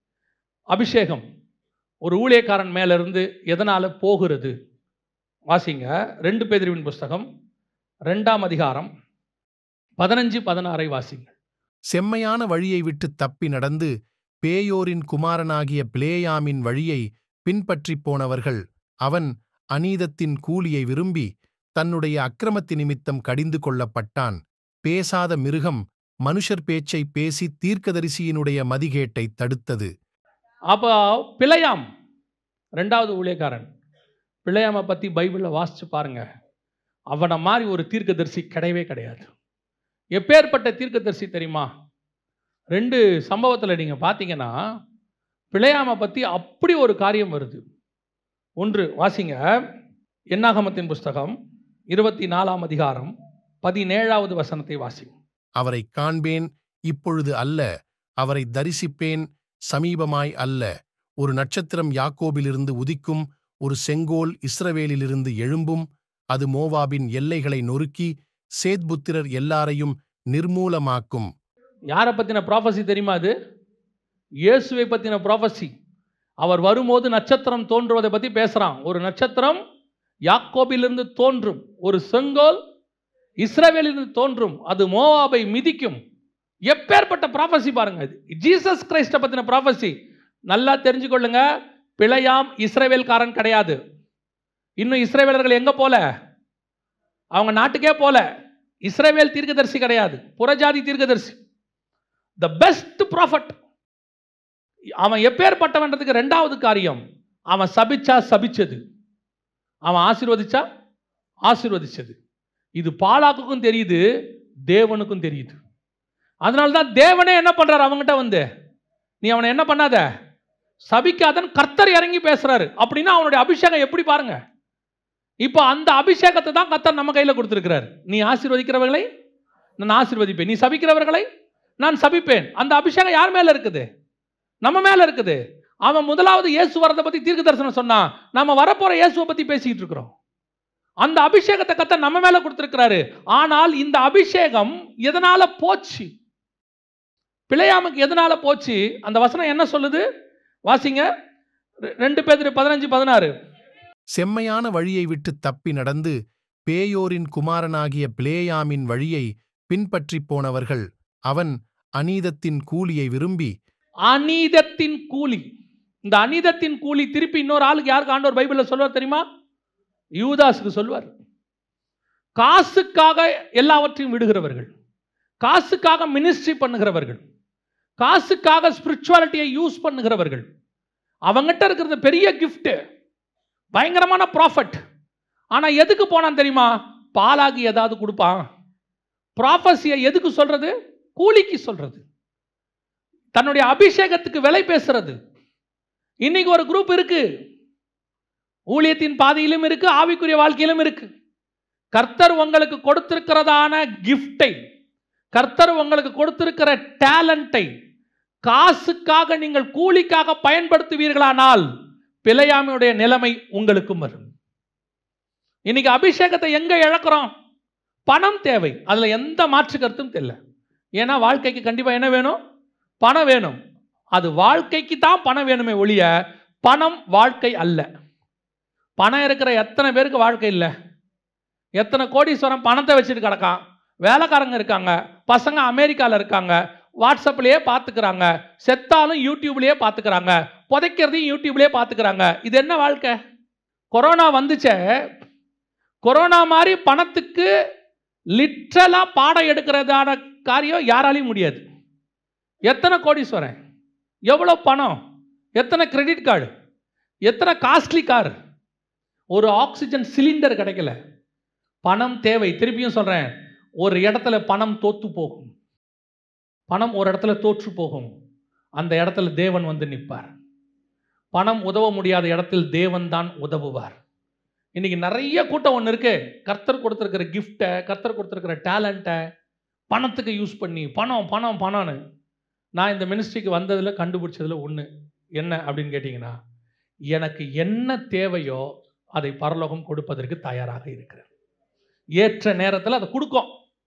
அபிஷேகம் ஒரு ஊழியக்காரன் மேல இருந்து எதனால போகிறது வாசிங்க ரெண்டு பேதிரிவின் புஸ்தகம் ரெண்டாம் அதிகாரம் பதினஞ்சு பதினாறை வாசிங்க செம்மையான வழியை விட்டு தப்பி நடந்து பேயோரின் குமாரனாகிய பிளேயாமின் வழியை பின்பற்றிப் போனவர்கள் அவன் அநீதத்தின் கூலியை விரும்பி தன்னுடைய அக்கிரமத்தி நிமித்தம் கடிந்து கொள்ளப்பட்டான் பேசாத மிருகம் மனுஷர் பேச்சை பேசி தீர்க்கதரிசியினுடைய மதிகேட்டைத் தடுத்தது அப்போ பிழையாம் ரெண்டாவது ஊழியக்காரன் பிழையாமை பற்றி பைபிளில் வாசிச்சு பாருங்க அவனை மாதிரி ஒரு தீர்க்கதரிசி கிடையவே கிடையாது எப்பேற்பட்ட தீர்க்கதரிசி தெரியுமா ரெண்டு சம்பவத்தில் நீங்கள் பார்த்தீங்கன்னா பிழையாமை பற்றி அப்படி ஒரு காரியம் வருது ஒன்று வாசிங்க என்னாகமத்தின் புஸ்தகம் இருபத்தி நாலாம் அதிகாரம் பதினேழாவது வசனத்தை வாசிங்க அவரைக் காண்பேன் இப்பொழுது அல்ல அவரை தரிசிப்பேன் சமீபமாய் அல்ல ஒரு நட்சத்திரம் யாக்கோபிலிருந்து உதிக்கும் ஒரு செங்கோல் இஸ்ரவேலிலிருந்து எழும்பும் அது மோவாபின் எல்லைகளை நொறுக்கி சேத்புத்திரர் எல்லாரையும் நிர்மூலமாக்கும் யாரை பற்றின ப்ராஃபஸி தெரியுமா அது இயேசுவை பற்றின ப்ராஃபஸி அவர் வரும்போது நட்சத்திரம் தோன்றுவதை பற்றி பேசுகிறான் ஒரு நட்சத்திரம் யாக்கோபிலிருந்து தோன்றும் ஒரு செங்கோல் இஸ்ரவேலிருந்து தோன்றும் அது மோவாபை மிதிக்கும் எப்பேற்பட்ட ப்ராஃபஸி பாருங்க இது ஜீசஸ் கிரைஸ்டை பற்றின ப்ராஃபஸி நல்லா தெரிஞ்சுக்கொள்ளுங்க பிழையாம் இஸ்ரவேல்காரன் கிடையாது இன்னும் இஸ்ரவேலர்கள் எங்கே போல அவங்க நாட்டுக்கே போல இஸ்ரவேல் தீர்க்கதரிசி கிடையாது புறஜாதி தீர்க்கதரிசி த பெஸ்ட் ப்ராஃபட் அவன் எப்பேற்பட்டவன்றதுக்கு ரெண்டாவது காரியம் அவன் சபிச்சா சபிச்சது அவன் ஆசீர்வதிச்சா ஆசீர்வதிச்சது இது பாலாக்குக்கும் தெரியுது தேவனுக்கும் தெரியுது அதனால தான் தேவனே என்ன பண்றாரு அவங்ககிட்ட வந்து நீ அவனை என்ன பண்ணாத சபிக்காதன் கர்த்தர் இறங்கி பேசுறாரு அப்படின்னா அவனுடைய அபிஷேகம் எப்படி பாருங்க இப்போ அந்த அபிஷேகத்தை தான் கர்த்தர் நம்ம கையில் கொடுத்துருக்கிறார் நீ ஆசீர்வதிக்கிறவர்களை நான் ஆசீர்வதிப்பேன் நீ சபிக்கிறவர்களை நான் சபிப்பேன் அந்த அபிஷேகம் யார் மேல இருக்குது நம்ம மேல இருக்குது அவன் முதலாவது இயேசு வரதை பத்தி தீர்க்க தரிசனம் சொன்னான் நம்ம வரப்போற இயேசுவை பத்தி பேசிக்கிட்டு இருக்கிறோம் அந்த அபிஷேகத்தை கத்த நம்ம மேல கொடுத்திருக்கிறாரு ஆனால் இந்த அபிஷேகம் எதனால போச்சு பிழையாமுக்கு எதனால போச்சு அந்த வசனம் என்ன சொல்லுது வாசிங்க ரெ- ரெண்டு பேர் பதினஞ்சு பதினாறு செம்மையான வழியை விட்டு தப்பி நடந்து பேயோரின் குமாரனாகிய பிளேயாமின் வழியை பின்பற்றிப் போனவர்கள் அவன் அநீதத்தின் கூலியை விரும்பி அநீதத்தின் கூலி இந்த அநீதத்தின் கூலி திருப்பி இன்னொரு ஆளுக்கு யாருக்கு ஆண்டவர் பைபிளில் சொல்லுவார் தெரியுமா யூதாஸுக்கு சொல்லுவார் காசுக்காக எல்லாவற்றையும் விடுகிறவர்கள் காசுக்காக மினிஸ்ட்ரி பண்ணுகிறவர்கள் காசுக்காக ஸ்பிரிச்சுவாலிட்டியை யூஸ் பண்ணுகிறவர்கள் அவங்ககிட்ட இருக்கிறது பெரிய gift பயங்கரமான ப்ராஃபிட் ஆனால் எதுக்கு போனான் தெரியுமா பாலாகி ஏதாவது கொடுப்பான் ப்ராஃபஸியை எதுக்கு சொல்றது கூலிக்கு சொல்றது தன்னுடைய அபிஷேகத்துக்கு விலை பேசுறது இன்னைக்கு ஒரு குரூப் இருக்கு ஊழியத்தின் பாதையிலும் இருக்கு ஆவிக்குரிய வாழ்க்கையிலும் இருக்கு கர்த்தர் உங்களுக்கு கொடுத்திருக்கிறதான கிஃப்டை கர்த்தர் உங்களுக்கு கொடுத்திருக்கிற டேலண்டை காசுக்காக நீங்கள் கூலிக்காக பயன்படுத்துவீர்களானால் பிழையாமையுடைய நிலைமை உங்களுக்கும் வரும் இன்னைக்கு அபிஷேகத்தை எங்க இழக்கிறோம் பணம் தேவை அதுல எந்த மாற்று கருத்தும் தெரியல ஏன்னா வாழ்க்கைக்கு கண்டிப்பா என்ன வேணும் பணம் வேணும் அது வாழ்க்கைக்கு தான் பணம் வேணுமே ஒழிய பணம் வாழ்க்கை அல்ல பணம் இருக்கிற எத்தனை பேருக்கு வாழ்க்கை இல்லை எத்தனை கோடீஸ்வரன் பணத்தை வச்சுட்டு கிடக்கான் வேலைக்காரங்க இருக்காங்க பசங்க அமெரிக்காவில் இருக்காங்க வாட்ஸ்அப்லேயே பார்த்துக்கிறாங்க செத்தாலும் யூடியூப்லேயே பார்த்துக்கிறாங்க புதைக்கிறதையும் யூடியூப்லேயே பார்த்துக்கிறாங்க இது என்ன வாழ்க்கை கொரோனா வந்துச்சே கொரோனா மாதிரி பணத்துக்கு லிட்ரலாக பாடம் எடுக்கிறதான காரியம் யாராலையும் முடியாது எத்தனை கோடீஸ்வரன் எவ்வளோ பணம் எத்தனை கிரெடிட் கார்டு எத்தனை காஸ்ட்லி கார் ஒரு ஆக்சிஜன் சிலிண்டர் கிடைக்கல பணம் தேவை திருப்பியும் சொல்கிறேன் ஒரு இடத்துல பணம் தோத்து போகும் பணம் ஒரு இடத்துல தோற்று போகும் அந்த இடத்துல தேவன் வந்து நிற்பார் பணம் உதவ முடியாத இடத்தில் தேவன் தான் உதவுவார் இன்னைக்கு நிறைய கூட்டம் ஒன்று இருக்கு கர்த்தர் கொடுத்துருக்கிற கிஃப்டை கர்த்தர் கொடுத்துருக்கிற டேலண்ட்டை பணத்துக்கு யூஸ் பண்ணி பணம் பணம் பணம்னு நான் இந்த மினிஸ்ட்ரிக்கு வந்ததில் கண்டுபிடிச்சதில் ஒன்று என்ன அப்படின்னு கேட்டிங்கன்னா எனக்கு என்ன தேவையோ அதை பரலோகம் கொடுப்பதற்கு தயாராக இருக்கிறேன் ஏற்ற நேரத்தில் அதை கொடுக்கும்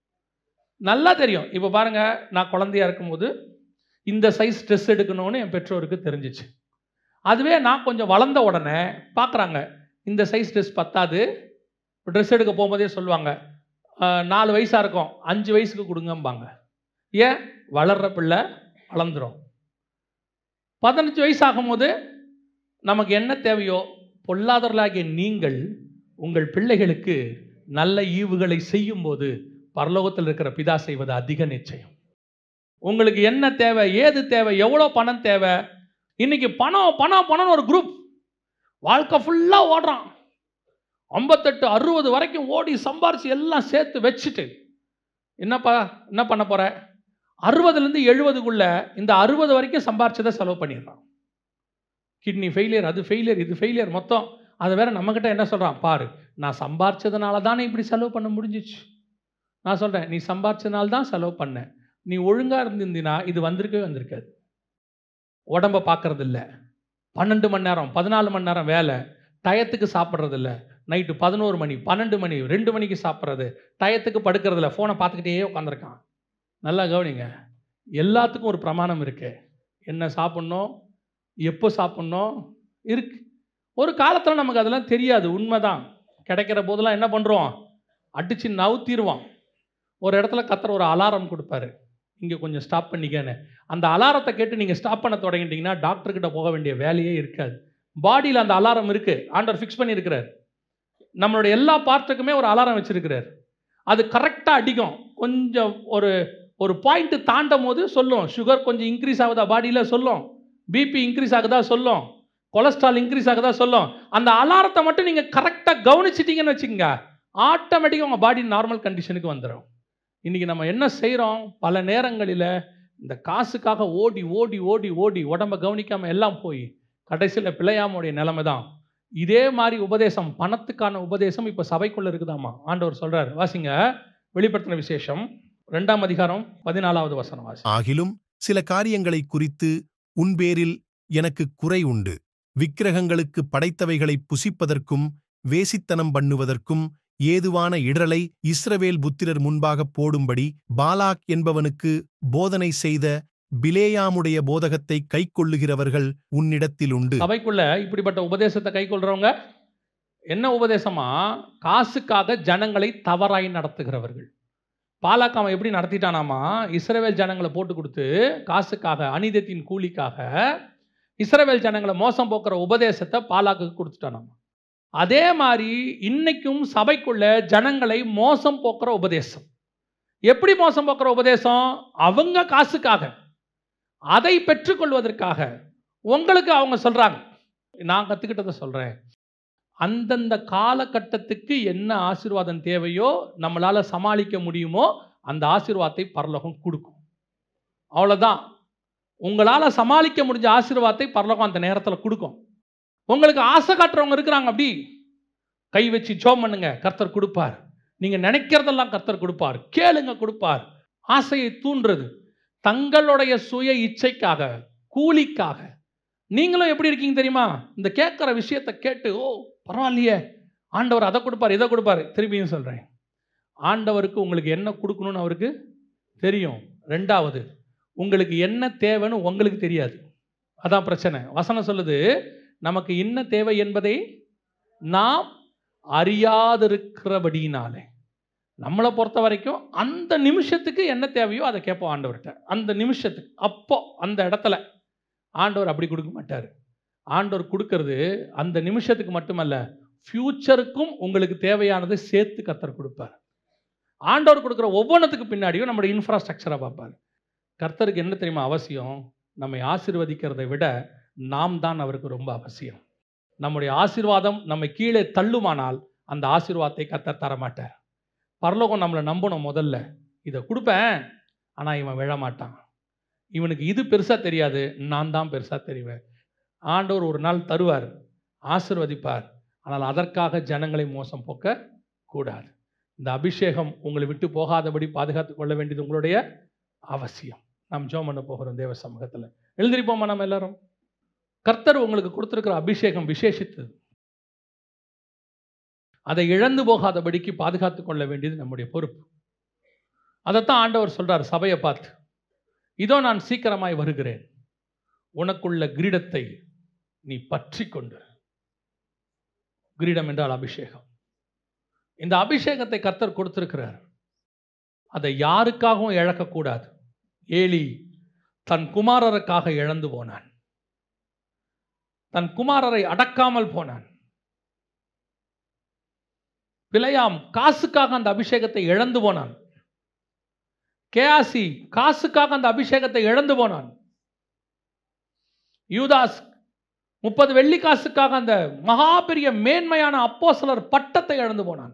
நல்லா தெரியும் இப்போ பாருங்க நான் குழந்தையா இருக்கும்போது இந்த சைஸ் ட்ரெஸ் எடுக்கணும்னு என் பெற்றோருக்கு தெரிஞ்சிச்சு அதுவே நான் கொஞ்சம் வளர்ந்த உடனே பார்க்குறாங்க இந்த சைஸ் ட்ரெஸ் பத்தாது ட்ரெஸ் எடுக்க போகும்போதே சொல்லுவாங்க "ஆஹ், நாலு வயசாக இருக்கும் அஞ்சு வயசுக்கு கொடுங்கம்பாங்க ஏன் வளர்ற பிள்ளை வளர்ந்துரும் பதினஞ்சு வயசு ஆகும்போது நமக்கு என்ன தேவையோ பொல்லாதவர்களாகிய நீங்கள் உங்கள் பிள்ளைகளுக்கு நல்ல ஈவுகளை செய்யும்போது பரலோகத்தில் இருக்கிற பிதா செய்வது அதிக நிச்சயம் உங்களுக்கு என்ன தேவை ஏது தேவை எவ்வளோ பணம் தேவை இன்னைக்கு பணம் பணம் பணம்னு ஒரு குரூப் வாழ்க்கை ஃபுல்லாக ஓடுறான் ஐம்பத்தெட்டு அறுபது வரைக்கும் ஓடி சம்பாரிச்சு எல்லாம் சேர்த்து வச்சுட்டு என்னப்பா என்ன பண்ண போற அறுபதுலேருந்து எழுபதுக்குள்ள இந்த அறுபது வரைக்கும் சம்பாரிச்சதை செலவு பண்ணிடுறான் கிட்னி ஃபெயிலியர் அது ஃபெயிலியர் இது ஃபெயிலியர் மொத்தம் அதை வேற நம்மக்கிட்ட என்ன சொல்கிறான் பாரு நான் சம்பாரிச்சதுனால தானே இப்படி செலவு பண்ண முடிஞ்சிச்சு நான் சொல்கிறேன் நீ சம்பாரிச்சதுனால தான் செலவு பண்ண நீ ஒழுங்காக இருந்திருந்தினா இது வந்திருக்கவே வந்திருக்காது உடம்ப பார்க்கறது இல்ல பன்னெண்டு மணி நேரம் பதினாலு மணி நேரம் வேலை டயத்துக்கு சாப்பிட்றது இல்ல நைட்டு பதினோரு மணி பன்னெண்டு மணி ரெண்டு மணிக்கு சாப்பிட்றது டயத்துக்கு படுக்கிறது இல்ல ஃபோனை பார்த்துக்கிட்டே உட்காந்துருக்கான் நல்லா கவனிங்க எல்லாத்துக்கும் ஒரு பிரமாணம் இருக்கு என்ன சாப்பிட்ணும் எப்போ சாப்பிட்ணும் இருக்கு ஒரு காலத்தில் நமக்கு அதெல்லாம் தெரியாது உண்மைதான் கிடைக்கிற போதெல்லாம் என்ன பண்ணுறோம் அடித்து நவுத்திடுவோம் ஒரு இடத்துல கத்துற ஒரு அலாரம் கொடுப்பாரு இங்கே கொஞ்சம் ஸ்டாப் பண்ணிக்கன்னு அந்த அலாரத்தை கேட்டு நீங்கள் ஸ்டாப் பண்ண தொடங்கிட்டீங்கன்னா டாக்டர்கிட்ட போக வேண்டிய வேலையே இருக்காது பாடியில் அந்த அலாரம் இருக்குது ஆண்டவர் ஃபிக்ஸ் பண்ணியிருக்கிறார் நம்மளோட எல்லா பார்ட்டுக்குமே ஒரு அலாரம் வச்சிருக்கிறார் அது கரெக்டாக அடிக்கும் கொஞ்சம் ஒரு ஒரு பாயிண்ட்டு தாண்டும் போது சொல்லும் சுகர் கொஞ்சம் இன்க்ரீஸ் ஆகுதா பாடியில் சொல்லும் பிபி இன்க்ரீஸ் ஆகுதா சொல்லும் கொலஸ்ட்ரால் இன்க்ரீஸ் ஆகுதா சொல்லும் அந்த அலாரத்தை மட்டும் நீங்கள் கரெக்டாக கவனிச்சிட்டீங்கன்னு வச்சுக்கோங்க ஆட்டோமேட்டிக்காக உங்கள் பாடி நார்மல் கண்டிஷனுக்கு வந்துடும் இன்றைக்கி நம்ம என்ன செய்கிறோம் பல நேரங்களில் இந்த காசுக்காக ஓடி ஓடி ஓடி ஓடி உடம்ப கவனிக்காமல் எல்லாம் போய் கடைசியில் பிள்ளையாமுடைய நிலைமை தான் இதே மாதிரி உபதேசம் பணத்துக்கான உபதேசம் இப்போ சபைக்குள்ளே இருக்குதாமா ஆண்டவர் சொல்கிறார் வாசிங்க வெளிப்படுத்தின விசேஷம் ரெண்டாம் அதிகாரம் பதினாலாவது வசனம் வாசி ஆகிலும் சில காரியங்களைக் குறித்து உன்பேரில் எனக்கு குறை உண்டு விக்கிரகங்களுக்கு படைத்தவைகளைப் புசிப்பதற்கும் வேசித்தனம் பண்ணுவதற்கும் ஏதுவான இடரலை இஸ்ரவேல் புத்திரர் முன்பாகப் போடும்படி பாலாக் என்பவனுக்கு போதனை செய்த பிலேயாமுடைய போதகத்தை கைக்கொள்ளுகிறவர்கள் உன்னிடத்தில் உண்டு சபைக்குள்ள இப்படிப்பட்ட உபதேசத்தை கை கொள்றவங்க என்ன உபதேசமா காசுக்காக ஜனங்களை தவறாய் நடத்துகிறவர்கள் பாலாக் அவன் எப்படி நடத்திட்டானாமா இஸ்ரவேல் ஜனங்களை போட்டு கொடுத்து காசுக்காக அநீதத்தின் கூலிக்காக இஸ்ரவேல் ஜனங்களை மோசம் போக்குற உபதேசத்தை பாலாக்கு கொடுத்துட்டானாமா அதே மாதிரி இன்னைக்கும் சபைக்குள்ள ஜனங்களை மோசம் போக்குற உபதேசம் எப்படி மோசம் போக்குற உபதேசம் அவங்க காசுக்காக அதை பெற்றுக்கொள்வதற்காக உங்களுக்கு அவங்க சொல்றாங்க நான் கத்துக்கிட்டதை சொல்றேன் அந்தந்த காலகட்டத்துக்கு என்ன ஆசீர்வாதம் தேவையோ நம்மளால சமாளிக்க முடியுமோ அந்த ஆசீர்வாதத்தை பரலோகம் கொடுக்கும் அவ்வளோதான் உங்களால் சமாளிக்க முடிஞ்ச ஆசீர்வாதத்தை பரலோகம் அந்த நேரத்தில் கொடுக்கும் உங்களுக்கு ஆசை காட்டுறவங்க இருக்கிறாங்க அப்படி கை வச்சு ஜோம் பண்ணுங்க கர்த்தர் கொடுப்பார் நீங்கள் நினைக்கிறதெல்லாம் கர்த்தர் கொடுப்பார் கேளுங்க கொடுப்பார் ஆசையை தூண்டுறது தங்களுடைய சுய இச்சைக்காக கூலிக்காக நீங்களும் எப்படி இருக்கீங்க தெரியுமா இந்த கேட்குற விஷயத்தை கேட்டு ஓ பரவாயில்லையே ஆண்டவர் அதை கொடுப்பார் இதை கொடுப்பார் திரும்பியும் சொல்கிறேன் ஆண்டவருக்கு உங்களுக்கு என்ன கொடுக்கணும்னு அவருக்கு தெரியும் ரெண்டாவது உங்களுக்கு என்ன தேவைன்னு உங்களுக்கு தெரியாது அதான் பிரச்சனை வசனம் சொல்லுது நமக்கு என்ன தேவை என்பதை நாம் அறியாதிருக்கிறபடினாலே நம்மளை பொறுத்த வரைக்கும் அந்த நிமிஷத்துக்கு என்ன தேவையோ அதை கேட்போம் ஆண்டவர்கிட்ட அந்த நிமிஷத்துக்கு அப்போ அந்த இடத்துல ஆண்டவர் அப்படி கொடுக்க மாட்டார் ஆண்டவர் கொடுக்கறது அந்த நிமிஷத்துக்கு மட்டுமல்ல ஃப்யூச்சருக்கும் உங்களுக்கு தேவையானதை சேர்த்து கத்தர் கொடுப்பார் ஆண்டவர் கொடுக்குற ஒவ்வொன்றத்துக்கு பின்னாடியும் நம்மளுடைய இன்ஃப்ராஸ்ட்ரக்சரை பார்ப்பார் கர்த்தருக்கு என்ன தெரியுமா அவசியம் நம்மை ஆசீர்வதிக்கிறதை விட நாம் தான் அவருக்கு ரொம்ப அவசியம் நம்முடைய ஆசீர்வாதம் நம்மை கீழே தள்ளுமானால் அந்த ஆசீர்வாதத்தை கத்தர் தரமாட்டார் பரலோகம் நம்மளை நம்பணும் முதல்ல இதை கொடுப்பேன் ஆனால் இவன் விழமாட்டான் இவனுக்கு இது பெருசாக தெரியாது நான் தான் பெருசாக தெரிவேன் ஆண்டவர் ஒரு நாள் தருவார் ஆசிர்வதிப்பார் ஆனால் அதற்காக ஜனங்களை மோசம் போக்க கூடாது இந்த அபிஷேகம் உங்களை விட்டு போகாதபடி பாதுகாத்து கொள்ள வேண்டியது உங்களுடைய அவசியம் நாம் ஜோம் பண்ண போகிறோம் தேவ சமூகத்தில் எழுந்திருப்போமா நம்ம எல்லாரும் கர்த்தர் உங்களுக்கு கொடுத்துருக்கிற அபிஷேகம் விசேஷித்தது அதை இழந்து போகாதபடிக்கு பாதுகாத்து கொள்ள வேண்டியது நம்முடைய பொறுப்பு அதைத்தான் ஆண்டவர் சொல்றார் சபையை பார்த்து இதோ நான் சீக்கிரமாய் வருகிறேன் உனக்குள்ள கிரீடத்தை நீ பற்றி கொண்டு கிரீடம் என்றால் அபிஷேகம் இந்த அபிஷேகத்தை கர்த்தர் கொடுத்திருக்கிறார் அதை யாருக்காகவும் இழக்கக்கூடாது ஏலி தன் குமாரருக்காக இழந்து போனான் தன் குமாரரை அடக்காமல் போனான் பிழையாம் காசுக்காக அந்த அபிஷேகத்தை இழந்து போனான் கேஆசி காசுக்காக அந்த அபிஷேகத்தை இழந்து போனான் யூதாஸ் முப்பது வெள்ளி காசுக்காக அந்த மகா பெரிய மேன்மையான அப்போஸ்தலர் பட்டத்தை இழந்து போனான்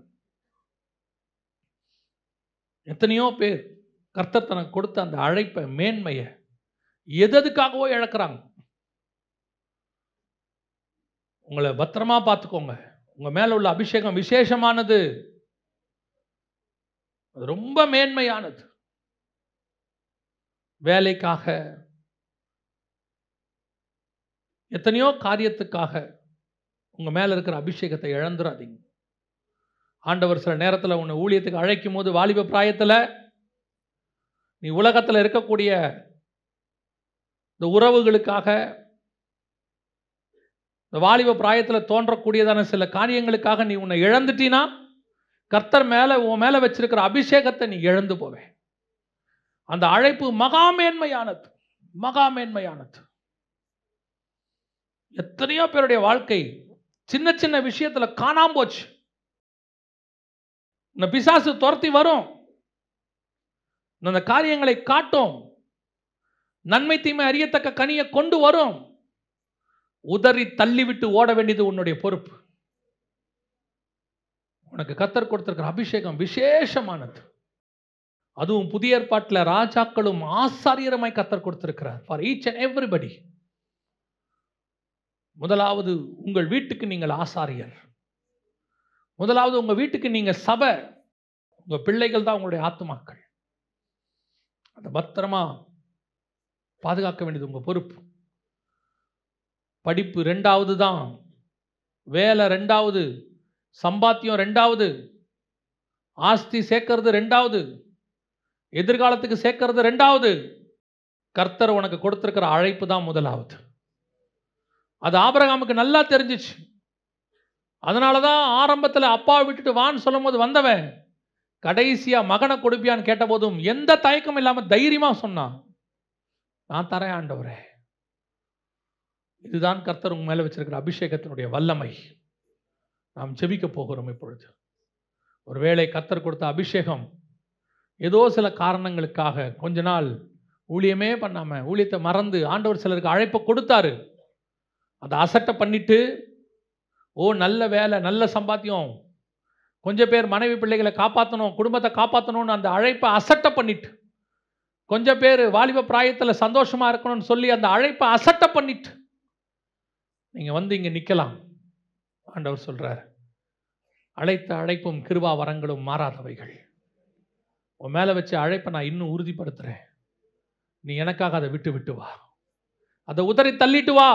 எத்தனையோ பேர் கர்த்தர் தனக்கு கொடுத்த அந்த அழைப்பை மேன்மையை எதற்காகவோ இழக்கிறாங்க உங்களை பத்திரமா பார்த்துக்கோங்க உங்க மேல உள்ள அபிஷேகம் விசேஷமானது அது ரொம்ப மேன்மையானது வேலைக்காக எத்தனையோ காரியத்துக்காக உங்க மேல இருக்கிற அபிஷேகத்தை இழந்துடாதீங்க ஆண்டவர் சில நேரத்தில் உன்னை ஊழியத்துக்கு அழைக்கும் போது வாலிப பிராயத்தில் நீ உலகத்தில் இருக்கக்கூடிய இந்த உறவுகளுக்காக இந்த வாலிப பிராயத்தில் தோன்றக்கூடியதான சில காரியங்களுக்காக நீ உன்னை இழந்துட்டீனா கர்த்தர் மேலே உன் மேலே வச்சிருக்கிற அபிஷேகத்தை நீ இழந்து போவே அந்த அழைப்பு மகா மேன்மையானது மகா மேன்மையானது எத்தனையோ பேருடைய வாழ்க்கை சின்ன சின்ன விஷயத்துல காணாம போச்சு இந்த பிசாசு துரத்தி வரும் அந்த காரியங்களை காட்டும் நன்மை தீமை அறியத்தக்க கனியை கொண்டு வரும் உதறி தள்ளிவிட்டு ஓட வேண்டியது உன்னுடைய பொறுப்பு உனக்கு கத்தர் கொடுத்திருக்கிற அபிஷேகம் விசேஷமானது அதுவும் புதிய ஏற்பாட்டில் ராஜாக்களும் ஆசாரியரமாய் கத்தர் கொடுத்திருக்கிறார் ஃபார் ஈச் அண்ட் எவ்ரிபடி முதலாவது உங்கள் வீட்டுக்கு நீங்கள் ஆசாரியர் முதலாவது உங்க வீட்டுக்கு நீங்க சபை உங்க பிள்ளைகள் தான் உங்களுடைய ஆத்துமாக்கள் அதை பத்திரமா பாதுகாக்க வேண்டியது உங்க பொறுப்பு படிப்பு ரெண்டாவது தான் வேலை ரெண்டாவது சம்பாத்தியம் ரெண்டாவது ஆஸ்தி சேர்க்கறது ரெண்டாவது எதிர்காலத்துக்கு சேர்க்கறது ரெண்டாவது கர்த்தர் உனக்கு கொடுத்திருக்கிற அழைப்பு தான் முதலாவது அது ஆபரகாமுக்கு நல்லா தெரிஞ்சிச்சு அதனால தான் ஆரம்பத்தில் அப்பாவை விட்டுட்டு வான்னு சொல்லும்போது வந்தவன் கடைசியாக மகனை கொடுப்பியான்னு கேட்டபோதும் எந்த தயக்கமும் இல்லாமல் தைரியமாக சொன்னான் நான் தரேன் ஆண்டவரே இதுதான் கர்த்தர் உங்க மேலே வச்சிருக்கிற அபிஷேகத்தினுடைய வல்லமை நாம் ஜெபிக்க போகிறோம் இப்பொழுது ஒருவேளை கர்த்தர் கொடுத்த அபிஷேகம் ஏதோ சில காரணங்களுக்காக கொஞ்ச நாள் ஊழியமே பண்ணாமல் ஊழியத்தை மறந்து ஆண்டவர் சிலருக்கு அழைப்பை கொடுத்தாரு அதை அசட்டை பண்ணிட்டு ஓ நல்ல வேலை நல்ல சம்பாத்தியம் கொஞ்சம் பேர் மனைவி பிள்ளைகளை காப்பாற்றணும் குடும்பத்தை காப்பாற்றணும்னு அந்த அழைப்பை அசட்டை பண்ணிட்டு கொஞ்சம் பேர் வாலிப பிராயத்தில் சந்தோஷமாக இருக்கணும்னு சொல்லி அந்த அழைப்பை அசட்டை பண்ணிட்டு நீங்கள் வந்து இங்கே நிற்கலாம் ஆண்டவர் சொல்கிறார் அழைத்த அழைப்பும் கிருபா வரங்களும் மாறாதவைகள் உன் மேலே வச்ச அழைப்பை நான் இன்னும் உறுதிப்படுத்துகிறேன் நீ எனக்காக அதை விட்டு விட்டு வா அதை உதறி தள்ளிட்டு வா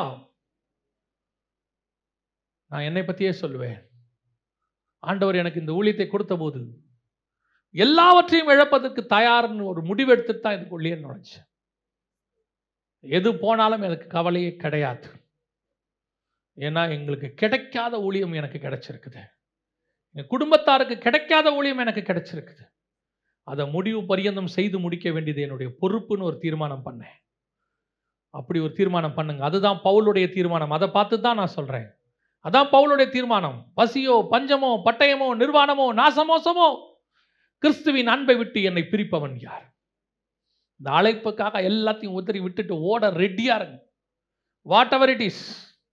நான் என்னை பற்றியே சொல்லுவேன் ஆண்டவர் எனக்கு இந்த ஊழியத்தை கொடுத்த போது எல்லாவற்றையும் இழப்பதற்கு தயார்னு ஒரு முடிவெடுத்துட்டு தான் இதுக்கு உள்ளே நுழைச்சேன் எது போனாலும் எனக்கு கவலையே கிடையாது ஏன்னா எங்களுக்கு கிடைக்காத ஊழியம் எனக்கு கிடைச்சிருக்குது எங்கள் குடும்பத்தாருக்கு கிடைக்காத ஊழியம் எனக்கு கிடைச்சிருக்குது அதை முடிவு பரியந்தம் செய்து முடிக்க வேண்டியது என்னுடைய பொறுப்புன்னு ஒரு தீர்மானம் பண்ணேன் அப்படி ஒரு தீர்மானம் பண்ணுங்க அதுதான் பவுலுடைய தீர்மானம் அதை பார்த்து தான் நான் சொல்கிறேன் அதான் பவுலுடைய தீர்மானம் பசியோ பஞ்சமோ பட்டயமோ நிர்வாணமோ நாசமோசமோ கிறிஸ்துவின் அன்பை விட்டு என்னை பிரிப்பவன் யார் இந்த அழைப்புக்காக எல்லாத்தையும் உதறி விட்டுட்டு ஓட ரெடியா இருங்க வாட் எவர் இட் இஸ்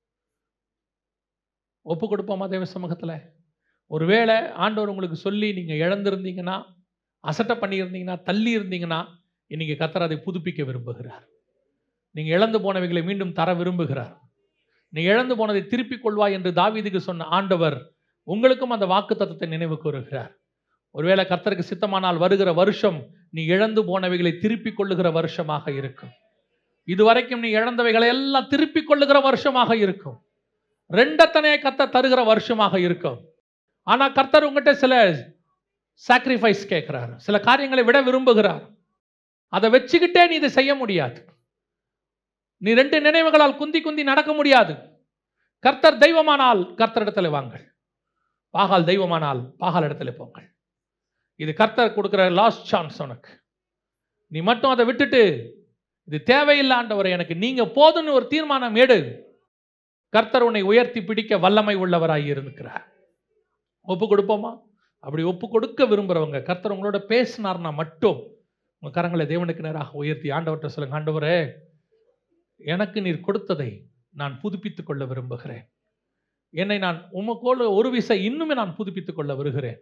ஒப்பு கொடுப்போமா தேவ சமூகத்தில் ஒருவேளை ஆண்டவர் உங்களுக்கு சொல்லி நீங்கள் இழந்திருந்தீங்கன்னா அசட்டை பண்ணியிருந்தீங்கன்னா தள்ளி இருந்தீங்கன்னா இன்னைக்கு கத்தர் அதை புதுப்பிக்க விரும்புகிறார் நீங்கள் இழந்து போனவைகளை மீண்டும் தர விரும்புகிறார் நீ இழந்து போனதை திருப்பிக் கொள்வாய் என்று தாவீதுக்கு சொன்ன ஆண்டவர் உங்களுக்கும் அந்த வாக்கு தத்துவத்தை நினைவு கூறுகிறார் ஒருவேளை கர்த்தருக்கு சித்தமானால் வருகிற வருஷம் நீ இழந்து போனவைகளை திருப்பிக் கொள்ளுகிற வருஷமாக இருக்கும் இதுவரைக்கும் நீ இழந்தவைகளை எல்லாம் திருப்பிக் கொள்ளுகிற வருஷமாக இருக்கும் ரெண்டத்தனையை கர்த்தர் தருகிற வருஷமாக இருக்கும் ஆனா கர்த்தர் உங்ககிட்ட சில சாக்ரிஃபைஸ் கேட்கிறார் சில காரியங்களை விட விரும்புகிறார் அதை வச்சுக்கிட்டே நீ இதை செய்ய முடியாது நீ ரெண்டு நினைவுகளால் குந்தி குந்தி நடக்க முடியாது கர்த்தர் தெய்வமானால் கர்த்தர் இடத்துல வாங்கள் பாகால் தெய்வமானால் பாகால் இடத்துல போங்கள் இது கர்த்தர் கொடுக்குற லாஸ்ட் சான்ஸ் உனக்கு நீ மட்டும் அதை விட்டுட்டு இது தேவையில்லாண்டவரை எனக்கு நீங்க போதும்னு ஒரு தீர்மானம் எடு கர்த்தர் உன்னை உயர்த்தி பிடிக்க வல்லமை உள்ளவராய் இருக்கிறார் ஒப்பு கொடுப்போமா அப்படி ஒப்பு கொடுக்க விரும்புகிறவங்க கர்த்தர் உங்களோட பேசினார்னா மட்டும் உங்க கரங்களை தேவனுக்கு நேராக உயர்த்தி ஆண்டவர்கிட்ட சொல்லுங்க ஆண்டவரே எனக்கு நீர் கொடுத்ததை நான் புதுப்பித்துக் கொள்ள விரும்புகிறேன் என்னை நான் உமக்கோடு ஒரு விசை இன்னுமே நான் புதுப்பித்துக் கொள்ள வருகிறேன்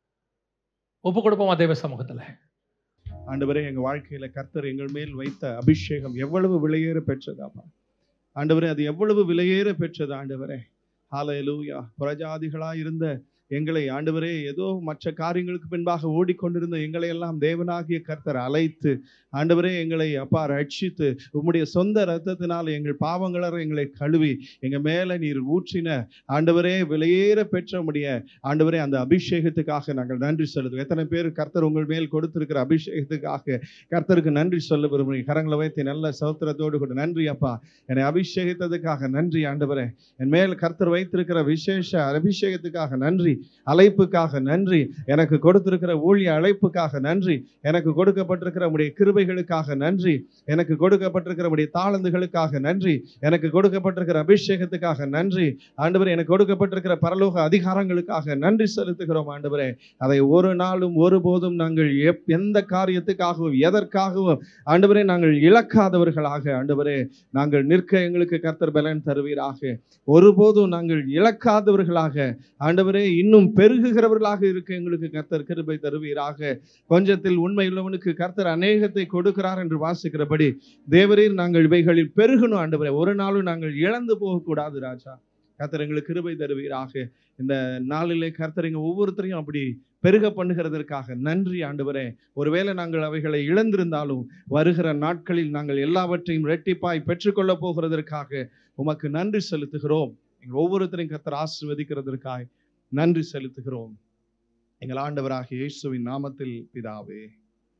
ஒப்பு கொடுப்போமா தேவ சமூகத்தில் ஆண்டவரே எங்க வாழ்க்கையில கர்த்தர் எங்கள் மேல் வைத்த அபிஷேகம் எவ்வளவு விலையேற பெற்றதாப்பா ஆண்டவரே அது எவ்வளவு விலையேற பெற்றது ஆண்டவரே ஹalleluya புறஜாதிகளா இருந்த எங்களை ஆண்டவரே ஏதோ மற்ற காரியங்களுக்கு பின்பாக ஓடிக்கொண்டிருந்த எங்களை எல்லாம் தேவனாகிய கர்த்தர் அழைத்து ஆண்டவரே எங்களை அப்பா ரட்சித்து உம்முடைய சொந்த ரத்தத்தினால் எங்கள் பாவங்களற எங்களை கழுவி எங்க மேல நீர் ஊற்றின ஆண்டவரே விலையேற பெற்ற உம்முடைய ஆண்டவரே அந்த அபிஷேகத்துக்காக நாங்கள் நன்றி செலுத்துவோம் எத்தனை பேர் கர்த்தர் உங்கள் மேல் கொடுத்திருக்கிற அபிஷேகத்துக்காக கர்த்தருக்கு நன்றி சொல்ல விரும்புகிறேன் கரங்களை வைத்து நல்ல சௌத்திரத்தோடு கூட நன்றி அப்பா என்னை அபிஷேகித்ததுக்காக நன்றி ஆண்டவரே என் மேல் கர்த்தர் வைத்திருக்கிற விசேஷ அபிஷேகத்துக்காக நன்றி அழைப்புக்காக நன்றி எனக்கு கொடுத்திருக்கிற ஊழிய அழைப்புக்காக நன்றி எனக்கு கொடுக்கப்பட்டிருக்கிற உடைய கிருபைகளுக்காக நன்றி எனக்கு கொடுக்கப்பட்டிருக்கிற உடைய தாளந்துகளுக்காக நன்றி எனக்கு கொடுக்கப்பட்டிருக்கிற அபிஷேகத்துக்காக நன்றி ஆண்டவரே எனக்கு கொடுக்கப்பட்டிருக்கிற பரலோக அதிகாரங்களுக்காக நன்றி செலுத்துகிறோம் ஆண்டவரே அதை ஒரு நாளும் ஒருபோதும் நாங்கள் எப் எந்த காரியத்துக்காகவும் எதற்காகவும் ஆண்டவரே நாங்கள் இழக்காதவர்களாக ஆண்டவரே நாங்கள் நிற்க எங்களுக்கு கர்த்தர் பலன் தருவீராக ஒருபோதும் நாங்கள் இழக்காதவர்களாக ஆண்டவரே இன்னும் பெருகுகிறவர்களாக இருக்க எங்களுக்கு கர்த்தர் கிருபை தருவீராக கொஞ்சத்தில் உண்மையுள்ளவனுக்கு கர்த்தர் அநேகத்தை கொடுக்கிறார் என்று வாசிக்கிறபடி தேவரீர் நாங்கள் இவைகளில் பெருகணும் ஆண்டவரே ஒரு நாளும் நாங்கள் இழந்து போகக்கூடாது ராஜா கர்த்தர் எங்களுக்கு கிருபை தருவீராக இந்த நாளிலே கர்த்தர் எங்க ஒவ்வொருத்தரையும் அப்படி பெருக பண்ணுகிறதற்காக நன்றி ஆண்டவரே ஒருவேளை நாங்கள் அவைகளை இழந்திருந்தாலும் வருகிற நாட்களில் நாங்கள் எல்லாவற்றையும் ரெட்டிப்பாய் பெற்றுக்கொள்ளப் போகிறதற்காக உமக்கு நன்றி செலுத்துகிறோம் எங்கள் ஒவ்வொருத்தரையும் கர்த்தர் ஆசீர்வதிக்கிறதற்காய் நன்றி செலுத்துகிறோம் எங்கள் ஆண்டவராகிய இயேசுவின் நாமத்தில் பிதாவே